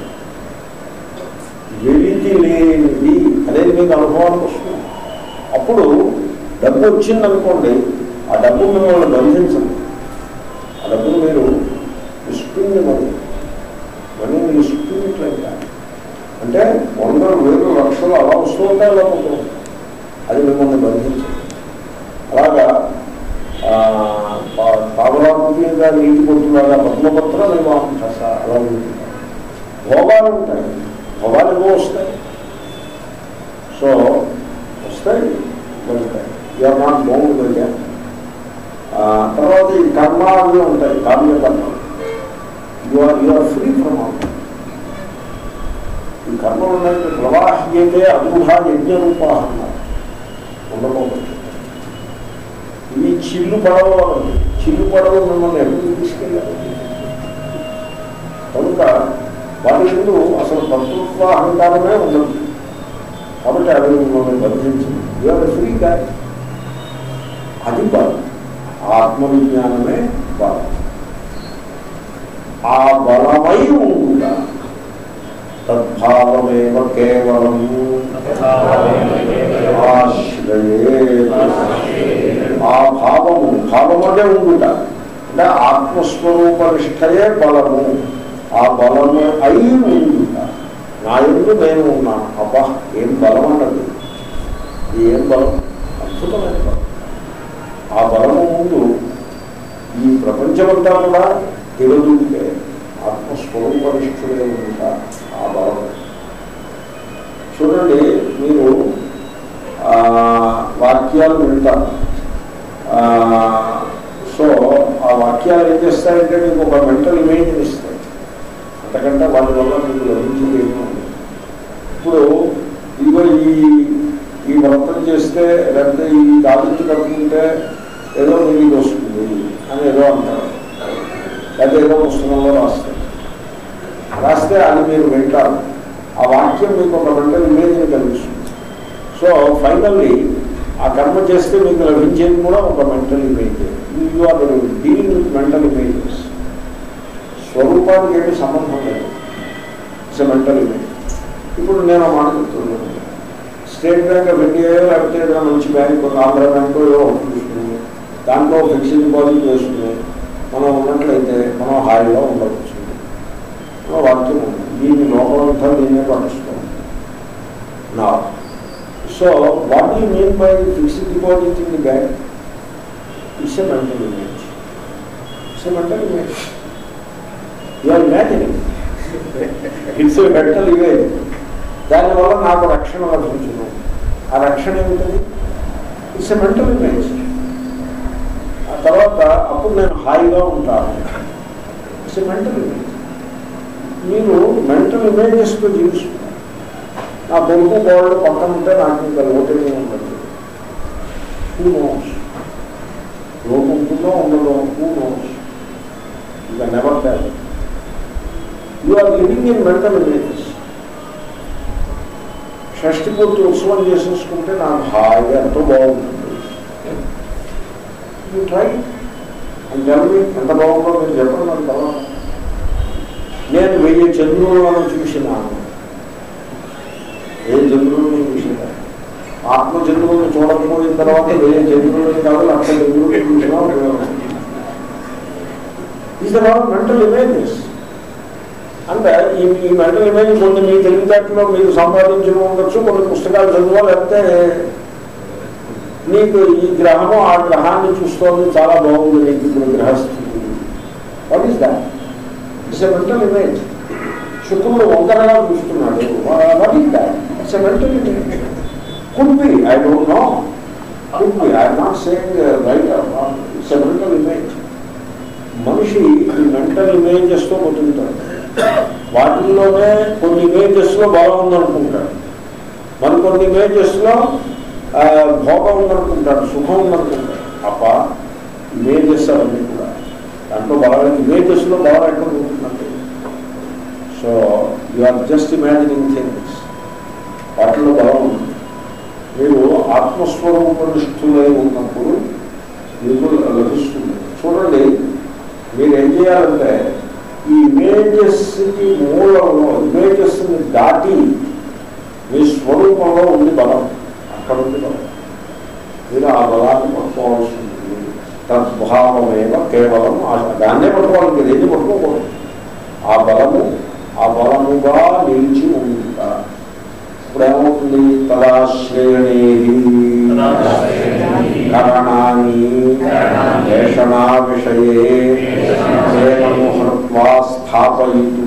A: వెలితి లేనిది అనేది మీకు అనుభవానికి వస్తుంది అప్పుడు డబ్బు వచ్చిందనుకోండి ఆ డబ్బు మిమ్మల్ని బంధించదు ఆ డబ్బును మీరు స్పిన్ మనీ మనీ మీరు స్పిన్ అంటే వందల వేలు లక్షలు అలా వస్తూ ఉంటాయి అలా పోతూ ఉంటాయి అది మిమ్మల్ని బంధించదు అలాగా పావలాగా నీటి కొట్టులాగా పద్మపత్ర వివాహం కస అలా ఉంటుంది భోగాలు ఉంటాయి భోగాలు ఏవో వస్తాయి సో వస్తాయి వెళ్తాయి యూఆర్ నాట్ బౌండ్ వెళ్ళా తర్వాత ఈ కర్మ అవి ఉంటాయి కామ్య కర్మ you are you are free from all ఈ కర్మలు ఉన్నాయి ప్రవాహ్యతే అమూఢ యజ్ఞ రూపా అన్నారు ఉండకూడదు ఇవి చిల్లు పడవ చిల్లు పడవ మిమ్మల్ని ఎక్కడికి తీసుకెళ్ళాలి కనుక వాటి ముందు అసలు కర్తృత్వ అహంకారమే ఉండదు కాబట్టి అవి మిమ్మల్ని బంధించింది ఇవాళ ఫ్రీ గాయ అది బాధ ఆత్మవిజ్ఞానమే బాధ ఆ బలమై ఉంటుందా తద్భావమేవ కేవలం ఆశ్రయే ఆ భావము భావము అంటే ఉండుట అంటే ఆత్మస్వరూప నిష్టయే బలము ఆ బలము అయి ఉండుట నా ఎందు నేను ఉన్నాను అబ్బా ఏం బలం అన్నది ఇది ఏం బలం అద్భుతమైన బలం ఆ బలము ముందు ఈ ప్రపంచమంతా కూడా తిరదుంటే ఆత్మస్వరూపనిష్ఠుడే ఉంట ఆ బలం చూడండి మీరు వాక్యాలు వింటారు సో ఆ వాక్యాలు ఏం చేస్తాయంటే మీకు ఒక మెంటల్ ఇమేజ్ ఇస్తాయి అంతకంటే వాటి వల్ల మీకు లభించింది ఏమీ ఉండదు. ఇప్పుడు ఇదిగో ఈ ఈ వ్రతం చేస్తే లేకపోతే ఈ దాదాపు కట్టుకుంటే ఏదో మీకు ఇది వస్తుంది అని ఏదో అంటారు లేకపోతే ఏదో పుస్తకంలో రాస్తారు రాస్తే అది మీరు వింటారు ఆ వాక్యం మీకు ఒక మెంటల్ ఇమేజ్ని కలిగిస్తుంది సో ఫైనల్లీ ఆ కర్మ చేస్తే మీకు లభించేది కూడా ఒక mental image you are dealing with mental images స్వరూపానికి ఏమి సంబంధం లేదు ఇట్స్ మెంటల్ ఇమేజ్ ఇప్పుడు నేను ఆ మాట చెప్తున్నాను స్టేట్ బ్యాంక్ ఆఫ్ ఇండియా లేకపోతే ఏదైనా మంచి బ్యాంక్ ఆంధ్ర బ్యాంకు ఏదో ఒకటి తీసుకుని దాంట్లో ఫిక్స్డ్ డిపాజిట్ చేసుకుని మనం ఉన్నట్లయితే మనం హాయిగా ఉండవచ్చు మన వాక్యం ఉంది దీని లోపల అంతా దీన్నే పట్టిస్తాం నా so what you mean by fixed deposit in the bank it's a mental image it's a mental image you are imagining it's a mental image దానివల్ల నాకు రక్షణ లభించును ఆ రక్షణ ఏమిటది ఇట్స్ ఎ మెంటల్ ఇమేజ్ ఆ తర్వాత అప్పుడు నేను హాయిగా ఉంటాను ఇట్స్ ఎ మెంటల్ ఇమేజ్ మీరు మెంటల్ ఇమేజెస్తో జీవిస్తున్నారు నా కొడుకు కోళ్ళు పక్కన ఉంటే నాకు ఇంకా లోటేమీ ఉండదు హూ నోస్ లోటు ఉంటుందో ఉండదో హూ నోస్ ఇక never tell you are living in mental images షష్టి పూర్తి ఉత్సవం చేసేసుకుంటే నాకు హాయిగా ఎంతో బాగుంటుంది యూ ట్రై అని చెప్పి ఎంత బాగుందో మీరు చెప్పండి నాకు తర్వాత నేను వెయ్యి చంద్రులను చూసినాను ఏ చంద్రులను చూసినా ఆత్మ చంద్రులను చూడకపోయిన తర్వాత వెయ్యి చంద్రులని కాదు లక్ష చంద్రులను చూసినా ఉపయోగం ఈజ్ అబౌట్ మెంటల్ ఇమేజెస్ అంటే ఈ ఈ మెంటల్ ఇమేజ్ కొన్ని మీ తెలివితేటలో మీరు సంపాదించిన ఉండొచ్చు కొన్ని పుస్తకాలు చదువు లేకపోతే నీకు ఈ గ్రహము ఆ గ్రహాన్ని చూస్తోంది చాలా బాగుంది నీకు ఇప్పుడు గ్రహస్థితి what is that it's a mental image శుక్రుడు వంకరగా చూస్తున్నాడు what is that it's a mental image could be I don't know could be I not saying right it's a mental image మనిషి ఈ మెంటల్ ఇమేజెస్తో బతుకుతాడు వాటిల్లోనే కొన్ని ఇమేజెస్లో బాగుందనుకుంటాడు మరికొన్ని ఇమేజెస్లో భోగం ఉందనుకుంటాడు సుఖం ఉందనుకుంటాడు అప్ప ఇమేజెస్ అవన్నీ కూడా దాంట్లో బాగా ఇమేజెస్లో బాగా ఎక్కడ ఉంటుందండి so you are just imagining things వాటిలో బలం ఉంది మీరు ఆత్మస్వరూపనిష్ఠులై ఉన్నప్పుడు మీకు లభిస్తుంది చూడండి మీరు ఏం చేయాలంటే ఈ ఇమేజెస్కి మూలంలో ఇమేజెస్ని దాటి మీ స్వరూపంలో ఉంది బలం అక్కడ ఉంది బలం మీరు ఆ బలాన్ని పట్టుకోవాల్సి ఉంటుంది తద్భావమేవ కేవలం ఆశ- దాన్నే పట్టుకోవాలి ఇంక దేన్ని పట్టుకోకూడదు ఆ బలము ఆ బలముగా నిలిచి ఉంట ఇప్పుడు ఏమవుతుంది తదాశ్రయణే కరణాన్ని వేషణా విషయే తేన ముహూర్త్వా స్థాపయితు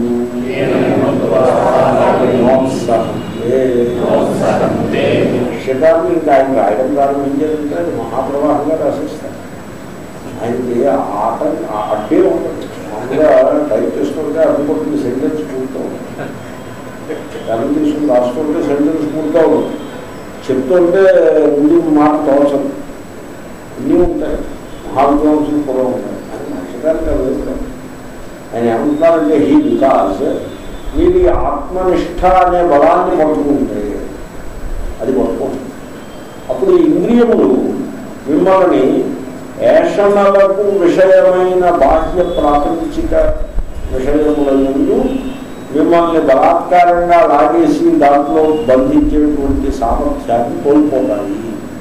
A: నోత్సహంతే శతాన్ని ఇంకా ఆయన రాయడం ప్రారంభించారంటే అది మహాప్రవాహంగా రాసిస్తారు ఆయనకి ఆట అడ్డే ఉంటుంది మామూలుగా టైప్ చేసుకుంటే అడ్డుకుంటుంది సెంటెన్స్ పూర్తవు దాన్ని తీసుకుని రాసుకుంటే సెంటెన్స్ పూర్తవు చెప్తుంటే ముందు మాట తోచదు అన్నీ ఉంటాయి మహావిద్వాంసులు కూడా ఉంటాయి ఆయన నక్షత్రానికి అది లేదు. ఆయన ఏమంటున్నారంటే హీ బికాస్ మీరు ఈ ఆత్మనిష్ట అనే బలాన్ని పట్టుకుంటే అది పట్టుకుంటుంది అప్పుడు ఈ ఇంద్రియములు మిమ్మల్ని ఏషణలకు విషయమైన బాహ్య ప్రాపంచిక విషయముల ముందు మిమ్మల్ని బలాత్కారంగా లాగేసి దాంట్లో బంధించేటువంటి సామర్థ్యాన్ని కోల్పోతాయి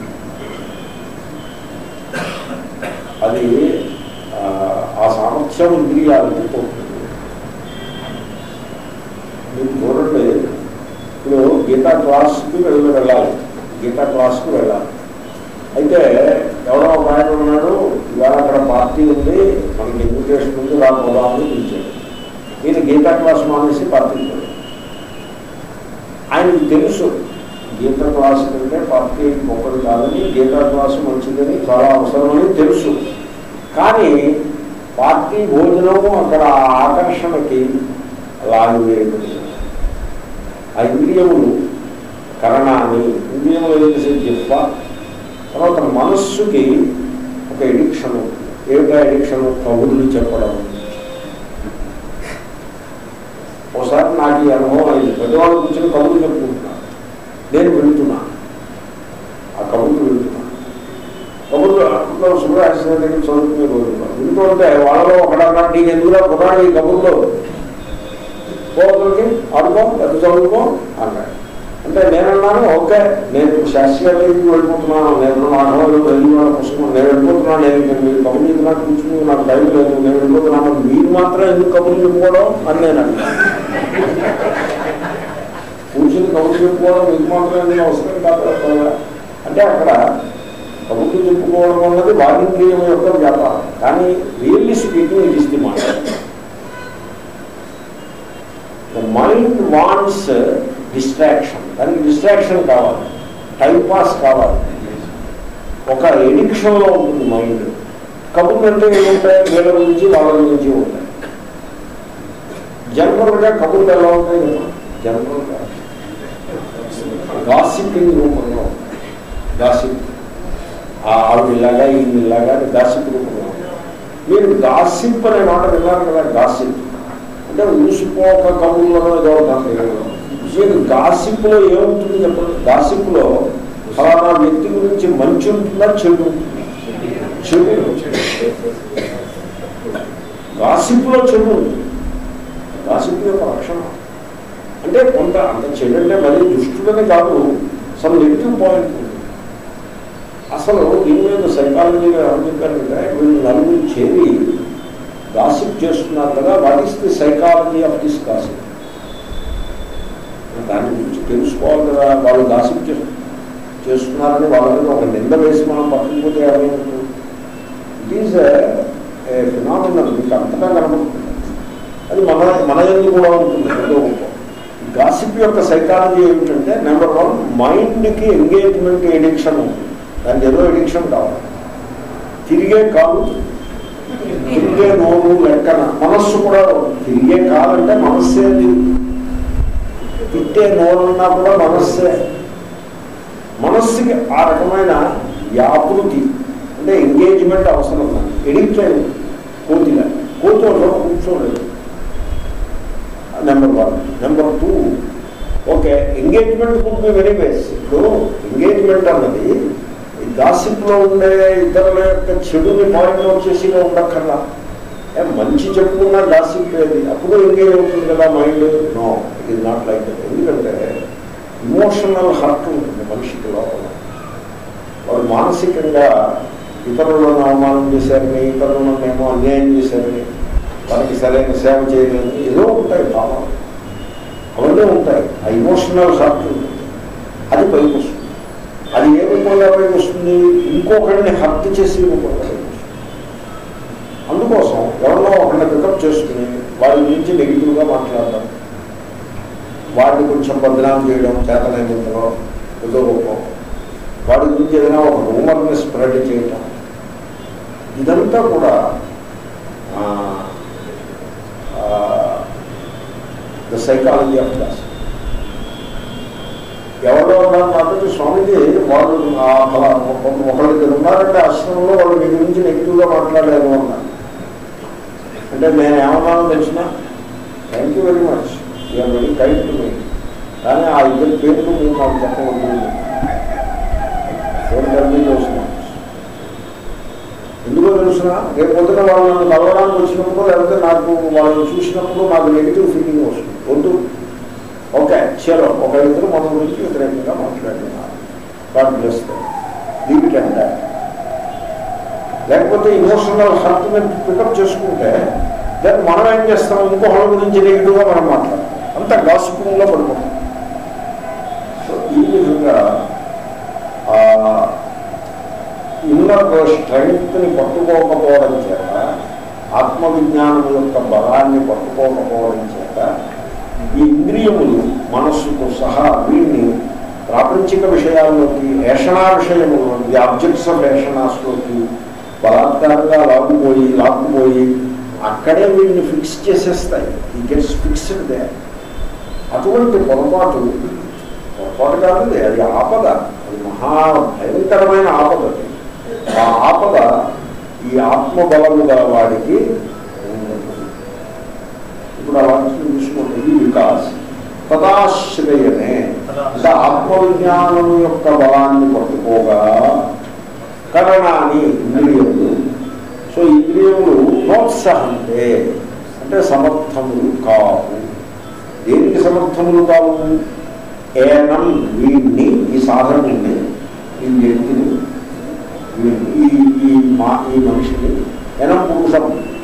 A: అది ఆ, ఆ సామర్థ్యం ఇంద్రియాలకి పోతుంది మీరు చూడండి ఇప్పుడు గీతా క్లాస్కి వెళ్ళి వెళ్ళాలి గీతా క్లాస్కి వెళ్ళాలి అయితే ఎవడో ఒక ఆయన ఉన్నాడు ఇవాళ అక్కడ పార్టీ ఉంది మనకి ఇన్విటేషన్ ఉంది రా పోదామని పిలిచాడు ఈయన గీతా క్లాస్ మానేసి పార్టీకి వెళ్ళాడు ఆయనకి తెలుసు గీతా క్లాస్ కంటే పార్టీ గొప్పది కాదని గీతా క్లాస్ మంచిదని చాలా అవసరమని తెలుసు కానీ పార్టీ భోజనము అక్కడ ఆ ఆకర్షణకి లాగివేయబడింది ఆ ఇంద్రియములు కరణాన్ని ఇంద్రియములు వేసే జిప్ప తర్వాత మనస్సుకి ఒక ఎడిక్షన్ ఏమిటా ఎడిక్షన్ కబుర్లు చెప్పడం ఒకసారి నాకు ఈ అనుభవం అయింది పెద్దవాళ్ళు కూర్చొని కబుర్లు చెప్పుకుంటున్నాను నేను వింటున్నా ఆ కబుర్లు వింటున్నా కబుర్లు అప్పుడు సుబ్రహ్మణ్య దగ్గర చదువుకునే రోజుల్లో వింటుంటే వాళ్ళలో ఒకడన్నా నీకు ఎందుకురా కుర్రాడు ఈ కబుర్లో పోగలిగి ఆడుకో పెద్ద చదువుకో అన్నాడు అంటే నేనన్నాను ఓకే నేను శాస్త్రీయ దగ్గరికి వెళ్ళిపోతున్నాను నేను మానవాళ్ళు వెళ్ళి వాళ్ళ పుస్తకం నేను వెళ్ళిపోతున్నాను నేను ఇంకా మీరు కబుర్లు చెప్పినట్టు కూర్చుని నాకు టైం లేదు నేను వెళ్ళిపోతున్నాను మీరు మాత్రం ఎందుకు కబుర్లు చెప్పుకోవడం అని నేను అన్నాను కూర్చుని కబుర్లు చెప్పుకోవడం మీకు మాత్రం ఎందుకు అవసరం కాదు కదా. అంటే అక్కడ కబుర్లు చెప్పుకోవడం అన్నది వాణిజ్యం యొక్క వ్యాపారం కానీ really speaking it is the మాట ద మైండ్ వాంట్స్ డిస్ట్రాక్షన్ దానికి డిస్ట్రాక్షన్ కావాలి టైం పాస్ కావాలి ఒక ఎడిక్షన్లో ఉంటుంది మైండ్ కబుర్లు అంటే ఏముంటాయి వీళ్ళ గురించి వాళ్ళ గురించి ఉంటాయి జనరల్గా కబుర్లు ఎలా ఉంటాయి జనరల్గా గాసిపింగ్ రూపంలో గాసిప్ ఆ ఆవిడ ఇలాగా ఈయన ఇలాగా గాసిప్ రూపంలో మీరు గాసిప్ అనే మాట విన్నారు కదా గాసిప్ అంటే ఊసిపోక కబుర్లలో ఏదో ఒకటి మీకు గాసిప్లో ఏముంటుంది చెప్పండి గాసిప్లో ఫలానా వ్యక్తి గురించి మంచి ఉంటుందా చెడు ఉంటుందా? చెడు గాసిప్లో చెడు ఉంటుంది గాసిప్ యొక్క లక్షణం అంటే కొంత అంత చెడు అంటే మరీ దుష్టుడని కాదు సమ్ నెగిటివ్ పాయింట్ ఉంది అసలు దీని మీద సైకాలజీలో ఏమని చెప్పారంటే వీళ్ళు నలుగురు చేరి గాసిప్ చేస్తున్నారు కదా what is the psychology of this gossip దాని గురించి తెలుసుకోవాలి కదా వాళ్ళు గాసిప్ చే- చేస్తున్నారని వాళ్ళ మీద ఒక నింద వేసి మనం పట్టుకుపోతే ఏమైనట్టు ఇట్ ఈజ్ ఏ ఫినామినల్ మీకు అంతగా కనబడుతుంది అది మన మన ఎందుకు కూడా ఉంటుంది ఏదో గొప్ప గాసిప్ యొక్క సైకాలజీ ఏమిటంటే నెంబర్ వన్ మైండ్కి ఎంగేజ్మెంట్ ఎడిక్షన్ ఉంటుంది దానికి ఏదో ఎడిక్షన్ కావాలి తిరిగే కాదు తిరిగే నోరు లెక్కన మనస్సు కూడా తిరిగే కాదంటే మనస్సే అది. తిట్టే నోరున్నా కూడా మనస్సే మనస్సుకి ఆ రకమైన వ్యాపృతి అంటే ఎంగేజ్మెంట్ అవసరం దానికి ఎడిక్ట్ అయింది కోతిగా కోతి ఒక చోట కూర్చోలేదు number one number two okay engagement could be very base ఇప్పుడు ఎంగేజ్మెంట్ అన్నది ఈ గాసిప్లో ఉండే ఇతరుల యొక్క చెడుని పాయింట్ అవుట్ చేసి ఉండక్కర్లా ఏ మంచి చెప్పుకున్న గాసిప్ ఏది అప్పుడు ఎంగేజ్ అవుతుంది కదా mind no it is not like that ఎందుకంటే ఇమోషనల్ హర్ట్ ఉంటుంది మనిషికి లోపల వాడు మానసికంగా ఇతరులను అవమానం చేశారని ఇతరులను మేము అన్యాయం చేశారని వారికి సరైన సేవ చేయలేదు ఏదో ఉంటాయి భావాలు అవన్నీ ఉంటాయి ఆ ఇమోషనల్ హర్ట్ అది పైకి వస్తుంది అది ఏ రూపంగా పైకి వస్తుంది ఇంకొకరిని హర్ట్ చేసి రూపంగా పైకి వస్తుంది అందుకోసం ఎవరినో ఒకరిని పికప్ చేసుకుని వారి గురించి నెగిటివ్గా మాట్లాడడం వాడిని కొంచెం బదనాం చేయడం చేతనైనంతలో ఏదో గొప్ప వాడి గురించి ఏదైనా ఒక రూమర్ని స్ప్రెడ్ చేయటం ఇదంతా కూడా ద సైకాలజీ ఆఫ్ క్లాస్ ఎవరో ఉన్నారు కాబట్టి స్వామిజీ వాళ్ళు ఆ ఫలా- ఒక- ఒకళ్ళ దగ్గర ఉన్నారంటే ఆశ్రమంలో వాళ్ళు మీ గురించి నెగిటివ్గా మాట్లాడారు అన్నారు అంటే నేను ఏమన్నానో తెలిసిన thank you very much you are very kind to me కానీ ఆ ఇద్దరు పేర్లు మీరు నాకు చెప్పవద్దు ఎవరికన్నీ చూస్తున్నాను ఎందుకో తెలుసిన రేపు పొద్దున వాళ్ళు నన్ను కలవడానికి వచ్చినప్పుడు లేకపోతే నాకు వాళ్ళని చూసినప్పుడు నాకు నెగిటివ్ ఫీలింగ్ వస్తుంది వద్దు ఓకే చలో ఒక ఇద్దరు మన గురించి వ్యతిరేకంగా మాట్లాడుతున్నారు గాడ్ బ్లెస్ దీనికంటే లేకపోతే ఇమోషనల్ హర్ట్ పికప్ చేసుకుంటే దాన్ని మనం ఏం చేస్తాం ఇంకొకళ్ళ గురించి నెగిటివ్గా మనం మాట్లాడతాం అంత గాసిపింగ్లో పడిపోతాం సో ఈ విధంగా ఇన్నర్ స్ట్రెంగ్త్ని పట్టుకోకపోవడం చేత ఆత్మవిజ్ఞానం యొక్క బలాన్ని పట్టుకోకపోవడం చేత ఈ ఇంద్రియములు మనస్సుతో సహా వీడిని ప్రాపంచిక విషయాల్లోకి ఏషణా విషయములోకి ఆబ్జెక్ట్స్ ఆఫ్ ఏషణాస్లోకి బలాత్కారంగా లాక్కుపోయి లాక్కుపోయి అక్కడే వీడిని ఫిక్స్ చేసేస్తాయి ఈ గెట్స్ ఫిక్స్డ్ దే అటువంటి పొరపాటు పొరపాటు కాదు ఇది, అది ఆపద అది మహా భయంకరమైన ఆపద అది. ఆ ఆపద ఈ ఆత్మబలము గల వాడికి ఉండదు. ఇప్పుడు ఆ వాక్యం చూసుకోండి ఇది వికాస్ తదాశ్రయమే అంటే ఆత్మవిజ్ఞానం యొక్క బలాన్ని పట్టుకోగా కరణాన్ని ఇంద్రియములు సో ఇంద్రియములు ప్రోత్సాహంతే అంటే సమర్థములు కావు దేనికి సమర్థములు కావు ఏనం వీడిని ఈ సాధనుడిని ఈ వ్యక్తిని వీడిని, ఈ ఈ మా ఈ మనిషిని ఎనం పురుషం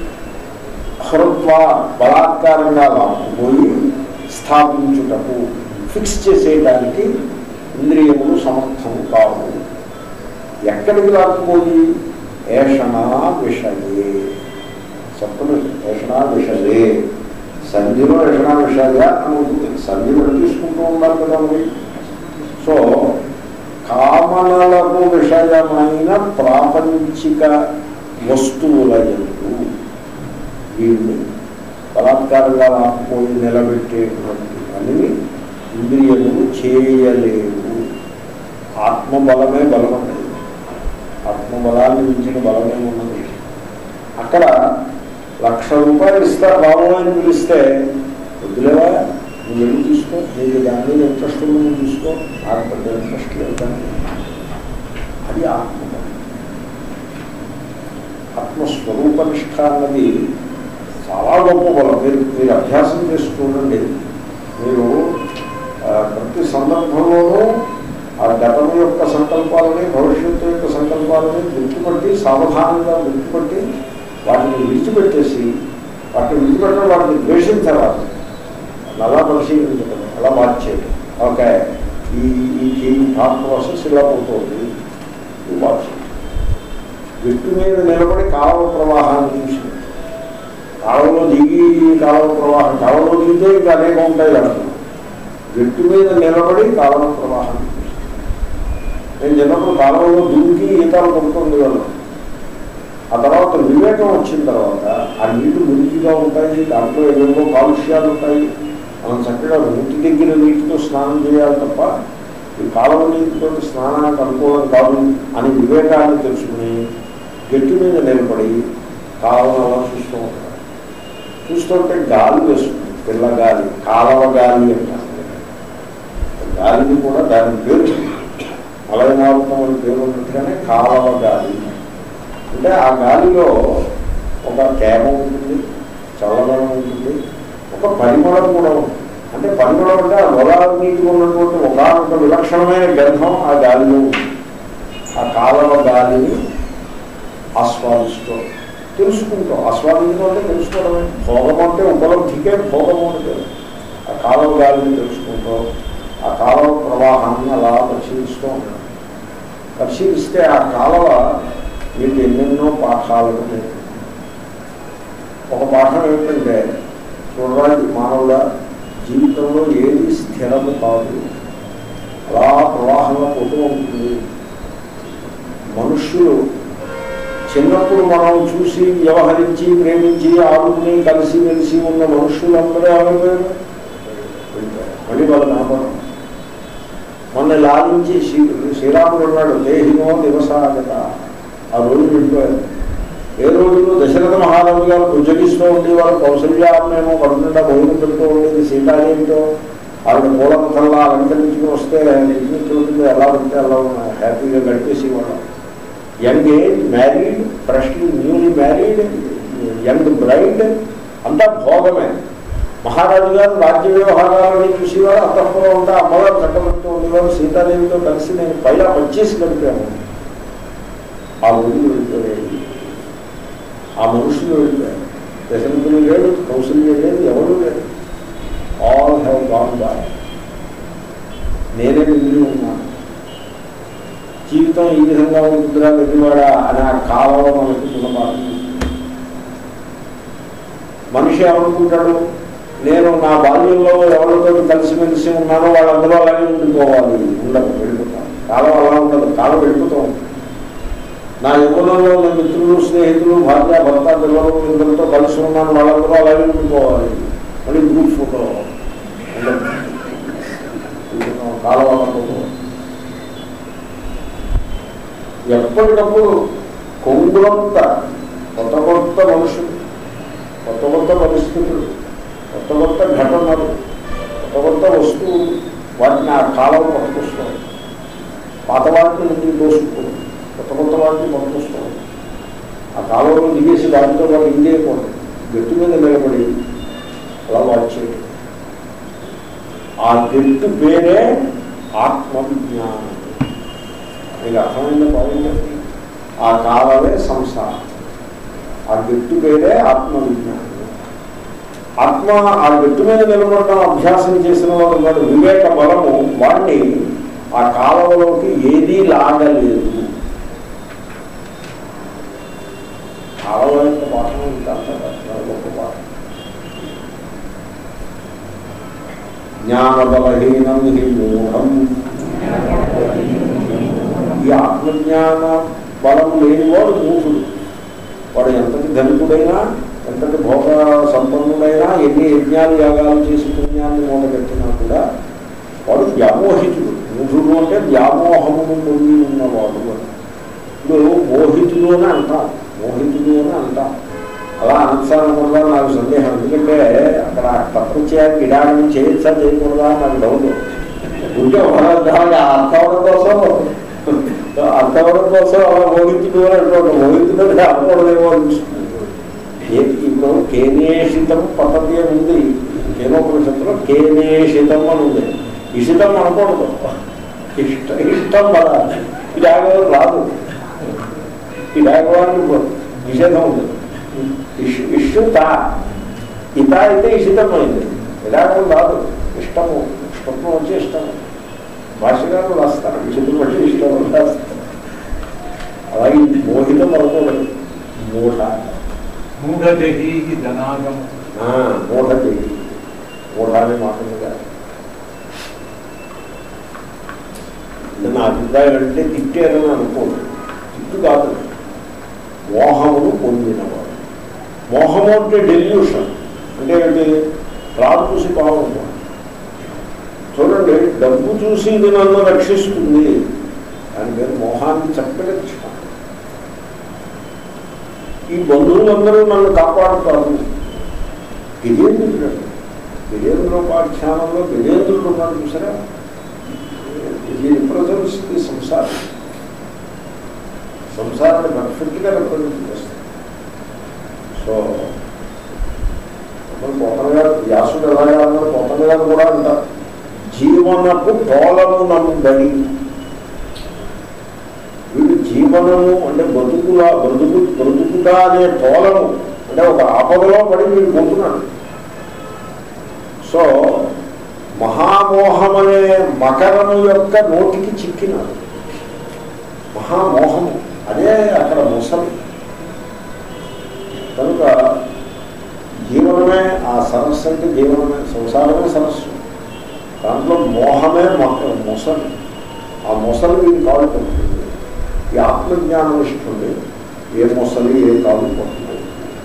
A: హృత్వ బలాత్కారంగా లాక్కుపోయి స్థాపించుటకు ఫిక్స్ చేసేయడానికి ఇంద్రియములు సమర్థము కావు ఎక్కడికి లాక్కుపోయి ఏషణా విషయే సప్తమి ఏషణా విషయే సంధిలో ఏషణా విషయాలుగా అని ఉంటుంది సంధిలో తీసుకుంటూ ఉండాలి కదా మరి సో కామనలకు విషయమైన ప్రాపంచిక వస్తువుల ఎందు వీడిని బలాత్కారంగా లాక్కుపోయి నిలబెట్టేటువంటి పనిని ఇంద్రియములు చేయలేవు ఆత్మబలమే బలం అనేది ఆత్మబలాన్ని మించిన బలమే ఉన్నది అక్కడ లక్ష రూపాయలు ఇస్తా బాబు అని పిలిస్తే వద్దులేవా నువ్వు వెళ్ళి తీసుకో నీకు దాని మీద ఇంట్రెస్ట్ ఉంది నువ్వు తీసుకో నాకు పెద్ద ఇంట్రెస్ట్ లేదు దాన్ని అది ఆత్మబలం ఆత్మస్వరూపనిష్ట అన్నది చాలా గొప్ప బలం మీరు మీరు అభ్యాసం చేసి చూడండి మీరు ఆ, ప్రతి సందర్భంలోనూ ఆ గతం యొక్క సంకల్పాలని భవిష్యత్తు యొక్క సంకల్పాలని గుర్తుపట్టి సావధానంగా గుర్తుపట్టి వాటిని విడిచిపెట్టేసి వాటిని విడిచిపెట్టడం వాటిని ద్వేషించరాదు అలా పరిశీలించడం అలా మార్చేయడం ఓకే ఈ ఈ ఈ థాట్ ప్రాసెస్ ఇలా పోతుంది ఈ వాచ్ వ్యక్తి మీద నిలబడి కాలువ ప్రవాహాన్ని చూసి కాలువలో దిగి కాలువ ప్రవాహం కాలువలో దిగితే ఇంకా అనేక ఉంటాయి కదా వ్యక్తి మీద నిలబడి కాలువ ప్రవాహాన్ని చూసి నేను చిన్నప్పుడు కాలువలో దూకి ఈతలు కొడుతుంది వాళ్ళు ఆ తర్వాత వివేకం వచ్చిన తర్వాత ఆ నీళ్లు మురికిగా ఉంటాయి దాంట్లో ఏవేవో కాలుష్యాలు ఉంటాయి మనం చక్కగా నీటి దగ్గర నీటితో స్నానం చేయాలి తప్ప ఈ కాలువ నీటితో స్నానానికి అనుకూలం కాదు అని వివేకాన్ని తెలుసుకుని గట్టి మీద నిలబడి కాలువను అలా చూస్తూ ఉంటారు చూస్తుంటే గాలి వేస్తుంది పిల్ల గాలి కాలవ గాలి అంటారు గాలిని కూడా దాని పేరు మలయమారుతం అని పేరు ఉన్నట్టుగానే కాలవ గాలి అంటే ఆ గాలిలో ఒక తేమ ఉంటుంది చల్లదనం ఉంటుంది ఒక పరిమళం కూడా ఉంటుంది అంటే పరిమళం అంటే ఆ గోదావరి నీటికి ఉన్నటువంటి ఒకనొక విలక్షణమైన గంధం ఆ గాలిలో ఉంది ఆ కాలవ గాలిని ఆస్వాదిస్తూ తెలుసుకుంటాం ఆస్వాదించడం అంటే తెలుసుకోవడమే భోగం అంటే ఉపలబ్ధికే భోగం అంటే ఆ కాలం గాలిని తెలుసుకుంటాం ఆ కాలం ప్రవాహాన్ని అలా పరిశీలిస్తూ ఉంటాం పరిశీలిస్తే ఆ కాలవ మీకు ఎన్నెన్నో పాఠాలను నేర్పుతుంది. ఒక పాఠం ఏమిటంటే చూడడానికి మానవుల జీవితంలో ఏది స్థిరము కాదు అలా ప్రవాహంలో పోతూ ఉంటుంది మనుష్యులు చిన్నప్పుడు మనం చూసి వ్యవహరించి ప్రేమించి ఆడుకుని కలిసి మెలిసి ఉన్న మనుష్యులందరూ ఏమైపోయారు వెళ్ళిపోయారు. మళ్ళీ వాళ్ళు కనపడరు మొన్న లాలించి శ్రీ శ్రీరాముడు ఉన్నాడు దేహినో దివసాగత ఆ రోజు వెళ్ళిపోయారు ఏ రోజులు దశరథ మహారాజు గారు ఉజ్జగిస్తూ ఉండేవారు కౌసల్యామేమో పడుతుంటా భోజనం పెడుతూ ఉండేది సీతాదేవితో ఆవిడ పూల కథల్లా అలంకరించుకుని వస్తే పిక్నిక్ ఉంటుంది ఎలా ఉంటే అలా హ్యాపీగా గడిపేసేవాళ్ళం young age married freshly newly married young bride అంతా భోగమే మహారాజు గారు రాజ్య వ్యవహారాలని చూసేవారు అంతఃపురం ఉంటే అమ్మగారు చక్కబెడుతూ ఉండేవారు సీతాదేవితో కలిసి నేను పైలా పనిచేసి గడిపాను ఆ ఊరికి వెళ్ళిపోయాయి ఆ మనుషులు వెళ్ళిపోయారు దశరథులు లేడు కౌశల్య లేదు ఎవరు లేదు ఆల్ హ్యావ్ గాన్ బై నేనే మిగిలి ఉన్నాను జీవితం ఈ విధంగా ఉంటుందిరా వెళ్ళివాడా అని ఆ కాలంలో మనకి గుణపాఠం మనిషి ఏమనుకుంటాడు నేను నా బాల్యంలో ఎవరితో కలిసిమెలిసి ఉన్నానో వాళ్ళందరూ అలాగే ఉండిపోవాలి ఉండదు వెళ్ళిపోతాను కాలం అలా ఉండదు కాలం వెళ్ళిపోతూ ఉంటుంది నా యువనంలో నా మిత్రులు స్నేహితులు భార్య భర్త పిల్లలు ఇద్దరితో కలిసి ఉన్నాను వాళ్ళందరూ అలాగే ఉండిపోవాలి మళ్ళీ గ్రూప్ ఫోటో ఉండదు కాలం అలా పోతుంది. ఎప్పటికప్పుడు కొంగులంత కొత్త కొత్త మనుషులు కొత్త కొత్త పరిస్థితులు కొత్త కొత్త ఘటనలు కొత్త కొత్త వస్తువులు వాటిని ఆ కాలం పట్టుకొస్తాం పాత వాటిని ముందుకు దోసుకుంటాం కొత్త కొత్త వాటిని పట్టుకొస్తాం ఆ కాలంలో దిగేసి దానితో పాటు ఇండియకూడదు గట్టి మీద నిలబడి అలా వాచ్ చేయడం ఆ గట్టు పేరే ఆత్మవిజ్ఞానం మీకు అర్థమైన పాయింట్ ఆ కాలమే సంసారం ఆ గట్టు పేరే ఆత్మవిజ్ఞానం ఆత్మ ఆ గట్టు మీద నిలబడడం అభ్యాసం చేసిన వాడు వాడు వివేక బలము వాడిని ఆ కాలంలోకి ఏదీ లాగలేదు కాలం యొక్క పాఠం ఇంకా గొప్ప పాఠం జ్ఞానబలహీనం హి మూఢం ఈ ఆత్మజ్ఞాన బలం లేనివాడు మూఢుడు వాడు ఎంతటి ధనికుడైనా ఎంతటి భోగ సంపన్నుడైనా ఎన్ని యజ్ఞాలు యాగాలు చేసి పుణ్యాన్ని మూటగట్టినా కూడా వాడు వ్యామోహితుడు మూఢుడు అంటే వ్యామోహమును పొంది ఉన్నవాడు అని ఇప్పుడు మోహితుడు అని అంటాం మోహితుడు అని అంటాం అలా అనసానకూడదా నాకు సందేహం ఎందుకంటే అక్కడ ప్రపంచానికి విడానం చేయొచ్చా చేయకూడదా అని నాకు డౌట్ ఉంటే ఒకదాన్ని అర్థవడం కోసం అర్థవడం కోసం అలా మోహితుడు అని అంటాడు మోహితుడు అంటే అర్థవడమేమో అనిపిస్తుంది ఏ- ఇప్పుడు కేనేషితం పద్ధతి అని ఉంది కేనోపనిషత్తులో కేనేషితం అని ఉంది ఇషితం అనకూడదు ఇష్ట ఇష్టం కదా ఇది ఆగవారు రాదు ఇది ఆగవారు నిషేధం ఉంది ఇష్ ఇష్యుత ఇత అయితే ఇషితమైంది విడాకం రాదు ఇష్టము స్వప్నం వచ్చే ఇష్టము భాషగారు రాస్తారు ఇషితం వచ్చి ఇష్టం అని రాస్తారు అలాగే ఈ మోహితం అనుకోలేదు మూఢ
B: మూఢదేహీ ధనాగం
A: ఆ, మూఢ చేయి మూఢ అనే మాట మీద ఇది నా అభిప్రాయం అంటే తిట్టారని అనుకోండి తిట్టు కాదు మోహమును పొందినవాడు మోహము అంటే డెల్యూషన్ అంటే ఏంటి రాదు చూసి బాగుంటుంది చూడండి డబ్బు చూసి ఇది నన్ను రక్షిస్తుంది దాని పేరు మోహాన్ని చక్కగా ఇష్టం ఈ బంధువులందరూ నన్ను కాపాడుతారు గజేంద్రుడు గజేంద్రోపాఖ్యానంలో గజేంద్రుడు ఉన్నాడు చూసారా ఇది రిప్రజెంట్స్ ది సంసారం సంసారాన్ని పర్ఫెక్ట్గా రిప్రజెంట్ చేస్తుంది సో మనం పోతన గారు వ్యాసుడు ఎలాగా అన్నాడు పోతన గారు కూడా అంటారు జీవనపు పోలము నంబడి వీడు జీవ జీవనము అంటే బతుకులా బ్రతుకు బ్రతుకుట అనే తోలము అంటే ఒక ఆపదలో పడి మీరు పోతున్నాడు సో మహామోహం అనే మకరము యొక్క నోటికి చిక్కినాడు మహామోహము అదే అక్కడ ముసలి కనుక జీవనమే ఆ సరస్సు అంటే జీవనమే సంసారమే సరస్సు దాంట్లో మోహమే మొక్క మొసలి ఆ మొసలి వీడి కాలు పడుతుంది ఈ ఆత్మజ్ఞానం ఇస్తుంది ఏ మొసలి ఏ కాలు పడుతుంది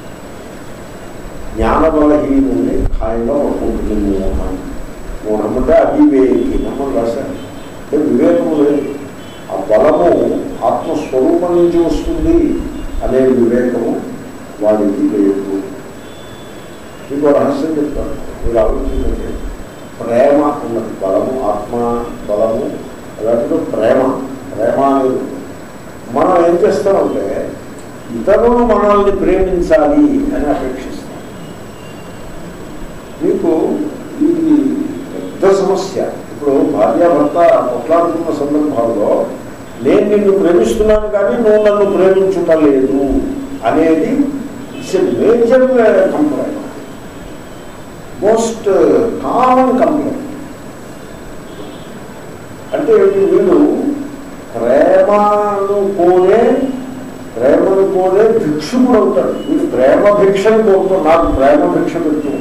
A: జ్ఞానబలహీనుండి ఖాయంగా ఉంటుంది మోహం మోహం అంటే అవివేకి నమ్మని రాశారు అంటే వివేకము లేదు ఆ బలము ఆత్మస్వరూపం నుంచి వస్తుంది అనే వివేకము వాడికి లేదు మీకు రహస్యం చెప్తాను మీరు ఆలోచించండి ప్రేమ ఉన్నది బలము ఆత్మ బలము అలాంటిలో ప్రేమ ప్రేమ అనేది మనం ఏం చేస్తామంటే ఇతరులు మనల్ని ప్రేమించాలి అని అపేక్షిస్తాం మీకు ఇది పెద్ద సమస్య ఇప్పుడు భార్యాభర్త కొట్లాడుతున్న సందర్భాల్లో నేను నిన్ను ప్రేమిస్తున్నాను కానీ నువ్వు నన్ను ప్రేమించుట లేదు అనేది it's a major complaint most common complaint అంటే ఏంటి వీడు ప్రేమను కోరే ప్రేమను కోరే భిక్షుకుడు అవుతాడు వీడు ప్రేమ భిక్షను కోరుతాడు నాకు ప్రేమ భిక్ష పెట్టు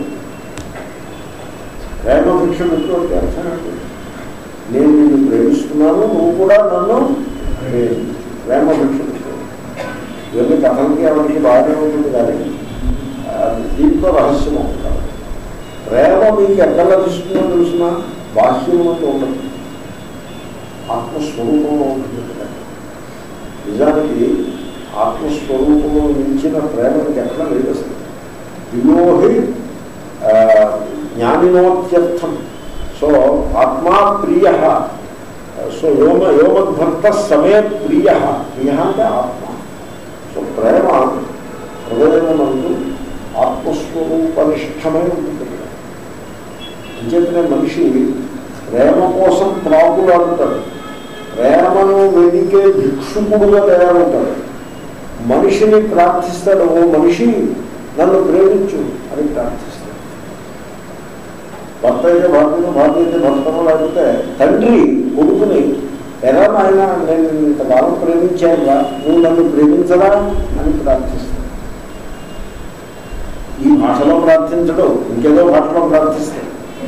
A: ప్రేమ భిక్ష పెట్టు అంటే అర్థం ఏంటి? నేను నిన్ను ప్రేమిస్తున్నాను నువ్వు కూడా నన్ను ప్రేమించు. ప్రేమ భిక్ష పెట్టు ఇవన్నీ కథలకి ఎవరికి బాగానే ఉంటుంది కానీ ఆ, దీంట్లో రహస్యం ఉంటారు ప్రేమ మీకు ఎక్కడ లభిస్తుందో తెలిసిన బాహ్యంలో ఉండదు ఆత్మస్వరూపంలో ఉంటుంది ప్రేమ. నిజానికి ఆత్మస్వరూపంలో మించిన ప్రేమ మీకు ఎక్కడ లేదు అసలు వియోహి ఆ, జ్ఞానినోత్యర్థం సో ఆత్మా ప్రియ సో యోమ యోమద్భక్త సమే ప్రియ ప్రియ అంటే ఆత్మ సో ప్రేమ హృదయమందు ఆత్మస్వరూపనిష్టమై ఉంటుంది అంచేతనే మనిషి ప్రేమ కోసం ప్రాకులాడుతాడు ప్రేమను వెదికే భిక్షుకుడుగా తయారవుతాడు మనిషిని ప్రార్థిస్తాడు ఓ మనిషి నన్ను ప్రేమించు అని ప్రార్థిస్తాడు భర్త అయితే భర్తను భార్య అయితే భర్తను లేకపోతే తండ్రి కొడుకుని ఎలా నాయన నేను ఇంతకాలం ప్రేమించానుగా నువ్వు నన్ను ప్రేమించరా అని ప్రార్థిస్తాడు ఈ భాషలో ప్రార్థించడం ఇంకేదో భాషలో ప్రార్థిస్తాడు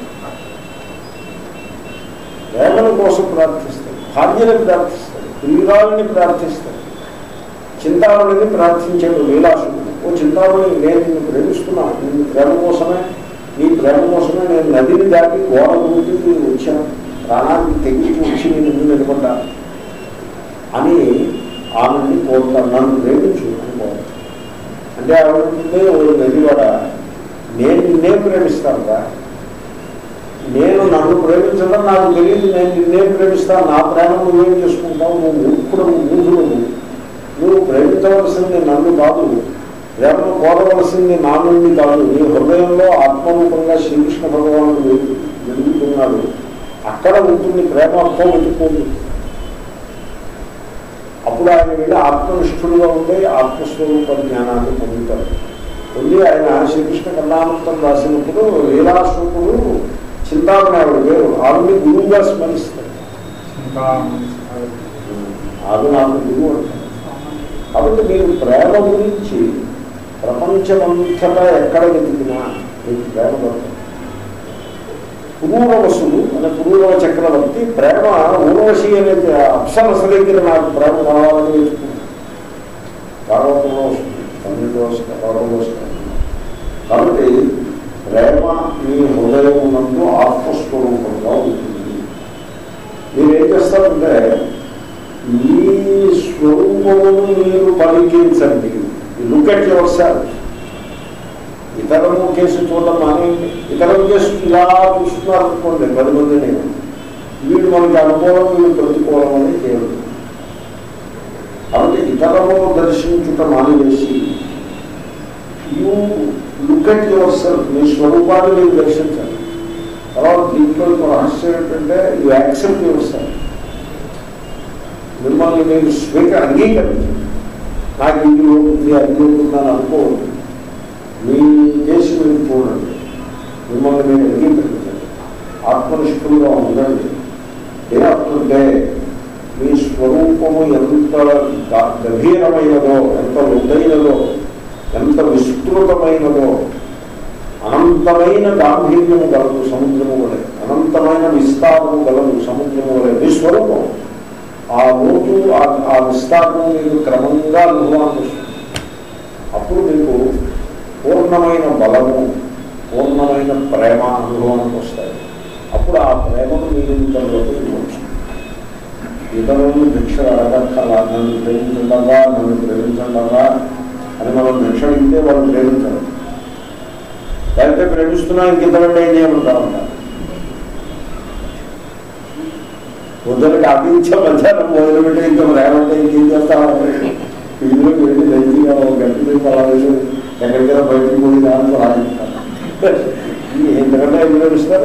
A: ప్రేమల కోసం ప్రార్థిస్తాడు భార్యని ప్రార్థిస్తాడు ప్రియురాలని ప్రార్థిస్తాడు చింతామణిని ప్రార్థించాడు లీలాసుడు ఓ చింతామణి నేను నిన్ను ప్రేమిస్తున్నాను నిన్ను ప్రేమ కోసమే నీ ప్రేమ కోసమే నేను నదిని దాటి గోడ దూకి వచ్చాను ప్రాణాన్ని తెగించి వచ్చి నీ ముందు నిలబడ్డా అని ఆమెని కోరుతాను నన్ను ప్రేమించు అని కోరుతాను అంటే ఆవిడ ఓ నదివాడ నేను నిన్నే ప్రేమిస్తానుగా నేను నన్ను ప్రేమించడం నాకు తెలియదు నేను నిన్నే ప్రేమిస్తాను నా ప్రేమ నువ్వేం చేసుకుంటావు నువ్వు మూర్ఖుడు మూఢుడు నువ్వు ప్రేమించవలసింది నన్ను కాదు ప్రేమను కోరవలసింది నా నుండి కాదు నీ హృదయంలో ఆత్మరూపంగా శ్రీకృష్ణ భగవానుడు వెలు- వెలుగుతున్నాడు అక్కడ ఉంటుంది ప్రేమ అర్థం వెతుక్కోండి అప్పుడు ఆయన వెళ్ళి ఆత్మనిష్ఠుడుగా ఉండే ఆత్మస్వరూప జ్ఞానాన్ని పొందుతారు పొంది ఆయన శ్రీకృష్ణ కర్ణామృతం రాసినప్పుడు లీలాస్వరూపుడు చింతామణి ఆవిడ పేరు ఆవిడ్ని గురువుగా స్మరిస్తారు ఆవిడ నాకు గురువు అంటారు కాబట్టి మీరు ప్రేమ గురించి ప్రపంచమంతటా ఎక్కడ వెతికినా మీకు ప్రేమ దొరకదు పురూరవసుడు అనే పురూరవ చక్రవర్తి ప్రేమ ఊర్వశి అనే అప్సరస దగ్గర నాకు ప్రేమ కావాలని వెతుకుంది భాగవతంలో వస్తుంది పన్నెండో భాగంలో వస్తుంది కాబట్టి ప్రేమ మీ హృదయం నందు ఆత్మస్వరూపంగా ఉంటుంది మీరు ఏం చేస్తారంటే మీ స్వరూపమును మీరు పలికించండి లుక్ ఎట్ యువర్ సెల్ఫ్ ఇతరము కేసు చూడడం మానేయండి ఇతరం కేసు ఇలా చూస్తున్నారు అనుకోండి పది మంది నేను వీడు మనకి అనుకూలం వీడు ప్రతికూలం అని చేయదు కాబట్టి ఇతరమును దర్శించుట మానివేసి you look at your self మీ స్వరూపాన్ని మీరు దర్శించండి తర్వాత దీంట్లో ఇంకో రహస్యం ఏంటంటే యూ యాక్సెప్ట్ యువర్ సెల్ఫ్ మిమ్మల్ని మీరు స్వీక అంగీకరించండి నాకు ఇది ఉంటుంది అది ఉంటుంది అని అనుకోవద్దు మీ కేసు మీరు చూడండి మిమ్మల్ని మీరు అంగీకరించండి ఆత్మనిష్ఠులుగా ఉండండి డే ఆఫ్టర్ డే మీ స్వరూపము ఎంత గా- గభీరమైనదో ఎంత లోతైనదో ఎంత విస్తృతమైనదో అనంతమైన గాంభీర్యము గలదు సముద్రము వలె అనంతమైన విస్తారము గలదు సముద్రము వలె మీ స్వరూపం ఆ లోతు ఆ- ఆ విస్తారము మీకు క్రమంగా అనుభవానికి వస్తుంది అప్పుడు మీకు పూర్ణమైన బలము పూర్ణమైన ప్రేమ అనుభవానికి వస్తాయి అప్పుడు ఆ ప్రేమను మీరు ఇతరులకు ఇవ్వచ్చు ఇతరులను భిక్ష అడగక్కల నన్ను ప్రేమించండగా నన్ను ప్రేమించండగా అని మనం భిక్ష ఇస్తే వాళ్ళు ప్రేమించరు లేకపోతే ప్రేమిస్తున్నా ఇంకిద్దరంటే ఏం చేయమంటారంట పొద్దునకి అభించే మధ్యాహ్నం మొదలుపెట్టి ఇంకా రేమంటే ఇంకేం చేస్తామంటే ఇందులోకి వెళ్ళి లైట్గా ఒక గంట సేపు అలా వెళ్ళి ఎక్కడికైనా బయటకు పోయి దాంట్లో ఆగిస్తారు ఎందుకంటే ఏం ప్రేమిస్తారు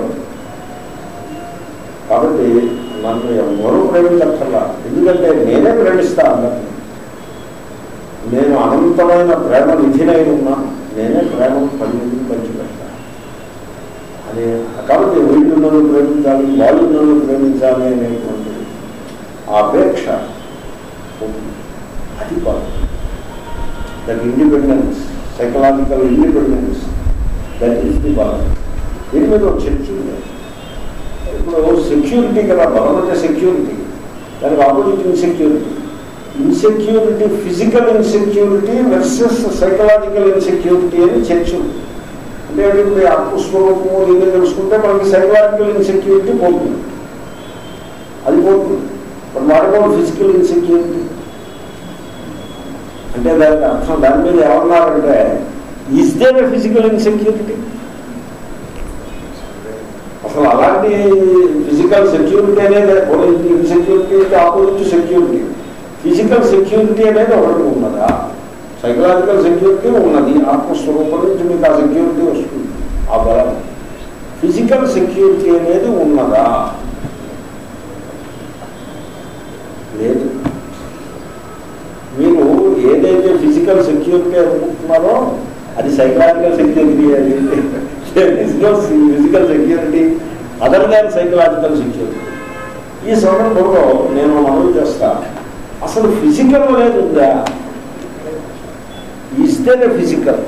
A: కాబట్టి నన్ను ఎవరు ప్రేమించక్కర్లా ఎందుకంటే నేనే ప్రేమిస్తా అందరినీ నేను అనంతమైన ప్రేమ నిధినై ఉన్నా నేనే ప్రేమను పండించి పంచిపెడతా అని కాబట్టి వీళ్ళు నన్ను ప్రేమించాలి వాళ్ళు నన్ను ప్రేమించాలి అనేటువంటి ఆ అపేక్ష ఉంటుంది. అది బాధ that independence psychological independence that is the బాధ దీని మీద ఒక చర్చ ఉంది ఇప్పుడు సెక్యూరిటీ కదా బలం అంటే సెక్యూరిటీ దానికి opposite insecurity insecurity physical insecurity versus psychological insecurity అని చర్చ ఉంది అంటే ఇప్పుడు ఈ ఆత్మస్వరూపము దీన్ని తెలుసుకుంటే మనకి సైకలాజికల్ ఇన్సెక్యూరిటీ పోతుంది అది పోతుంది but what about physical insecurity అంటే దానికి అర్థం దాని మీద ఏమన్నారంటే ఈజ్ దేర్ ఫిజికల్ ఇన్సెక్యూరిటీ అసలు అలాంటి ఫిజికల్ సెక్యూరిటీ అనేది insecurity opposite security physical security అనేది ఒకటి ఉన్నదా సైకలాజికల్ సెక్యూరిటీ ఉన్నది ఆత్మస్వరూపం నుంచి మీకు ఆ సెక్యూరిటీ వస్తుంది ఆ బలం ఫిజికల్ సెక్యూరిటీ అనేది ఉన్నదా లేదు మీరు ఏదైతే ఫిజికల్ సెక్యూరిటీ అనుకుంటున్నారో అది సైకలాజికల్ సెక్యూరిటీ అది physical security other than psychological security ఈ సందర్భంలో నేను మనవి చేస్తా అసలు ఫిజికల్ అనేది ఉందా ఇస్తేనే ఫిజికల్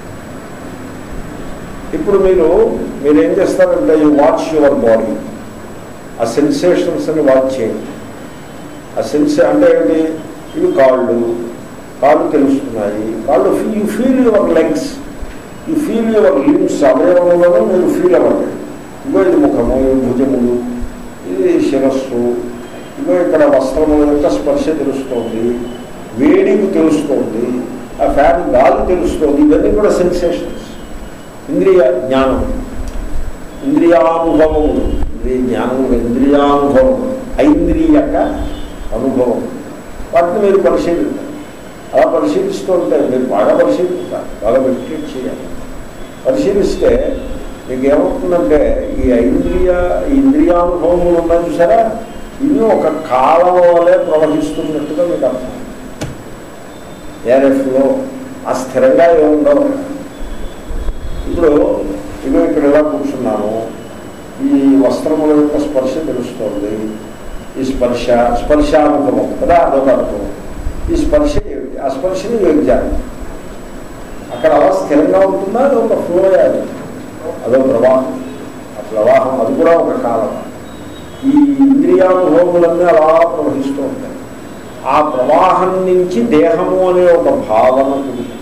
A: ఇప్పుడు మీరు మీరు ఏం చేస్తారంటే యూ వాచ్ యువర్ బాడీ ఆ సెన్సేషన్స్ అని వాచ్ చేయండి ఆ సెన్స్ అంటే ఏంటి ఇవి కాళ్ళు కాళ్ళు తెలుస్తున్నాయి కాళ్ళు you feel your legs you feel your limbs అవయవములను మీరు ఫీల్ అవ్వండి ఇగో ఇది ముఖము ఇవి భుజములు ఇది శిరస్సు ఇగో ఇక్కడ వస్త్రముల యొక్క స్పర్శ తెలుస్తోంది వేడికి తెలుస్తోంది ఆ ఫ్యాన్ గాలి తెలుస్తోంది ఇవన్నీ కూడా సెన్సేషన్స్ ఇంద్రియ జ్ఞానం ఇంద్రియానుభవములు ఇంద్రియ జ్ఞానము ఇంద్రియానుభవం ఐంద్రియక అనుభవం వాటిని మీరు పరిశీలించాలి అలా పరిశీలిస్తూ ఉంటే మీరు బాగా పరిశీలించాలి బాగా మెడిటేట్ చేయాలి పరిశీలిస్తే మీకు ఏమవుతుందంటే ఈ ఐంద్రియ ఈ ఇంద్రియానుభవములు ఉన్నాయి చూసారా ఇవి ఒక కాలం వలె ప్రవహిస్తున్నట్టుగా మీకు అర్థం ఏరెఫ్లో ఆ స్థిరంగా ఏముండవు ఇప్పుడు ఇగో ఇక్కడ ఎలా కూర్చున్నాను ఈ వస్త్రముల యొక్క స్పర్శ తెలుస్తోంది ఈ స్పర్శ స్పర్శానుభవం కదా అదొక అర్థం ఈ స్పర్శ ఏమిటి ఆ స్పర్శని విజ్ఞానం అక్కడ అలా స్థిరంగా ఉంటుందా అది ఒక ఫ్లో అది అదో ప్రవాహం ఆ ప్రవాహం అది కూడా ఒక కాలం ఈ ఇంద్రియానుభవములన్నీ అలా ప్రవహిస్తూ ఉంటాయి ఆ ప్రవాహం నుంచి దేహము అనే ఒక భావన పుడుతుంది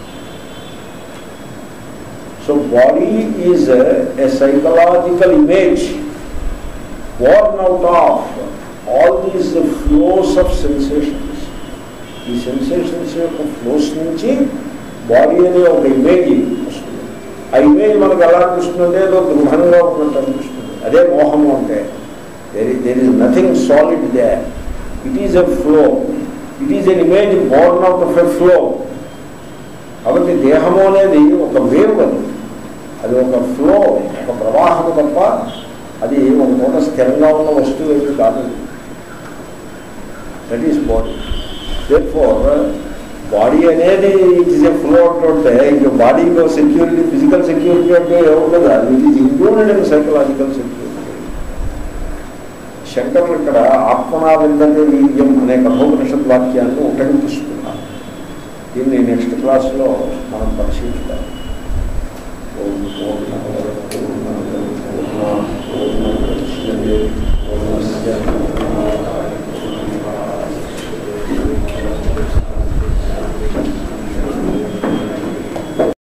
A: so body is a psychological image born out of all these flows of sensations. ఈ సెన్సేషన్స్ యొక్క ఫ్లోస్ నుంచి బాడీ అనే ఒక ఇమేజ్ వస్తుంది ఆ ఇమేజ్ మనకు ఎలా అనిపిస్తుందంటే ఏదో దృఢంగా ఉన్నట్టు అనిపిస్తుంది అదే మోహము అంటే there there is nothing solid they it is a flow it is an image born out of a flow కాబట్టి దేహము అనేది ఒక వేవ్ అది అది ఒక ఫ్లో ఒక ప్రవాహము తప్ప అది ఒక మూట స్థిరంగా ఉన్న వస్తువు ఏమి కాదు that is body for body అనేది ఇట్ ఈస్ ఎ ఫ్లోట్ అంటే ఇంక బాడీలో సెక్యూరిటీ ఫిజికల్ సెక్యూరిటీ అంటే ఏముండదు అది it is included in psychological security శంకరులు ఇక్కడ ఆత్మనా విందతే వీర్యం అనే కఠోపనిషత్ వాక్యాన్ని ఉటంకిస్తున్నారు దీన్ని నెక్స్ట్ క్లాస్లో మనం పరిశీలిస్తాం ఓం పూర్ణమద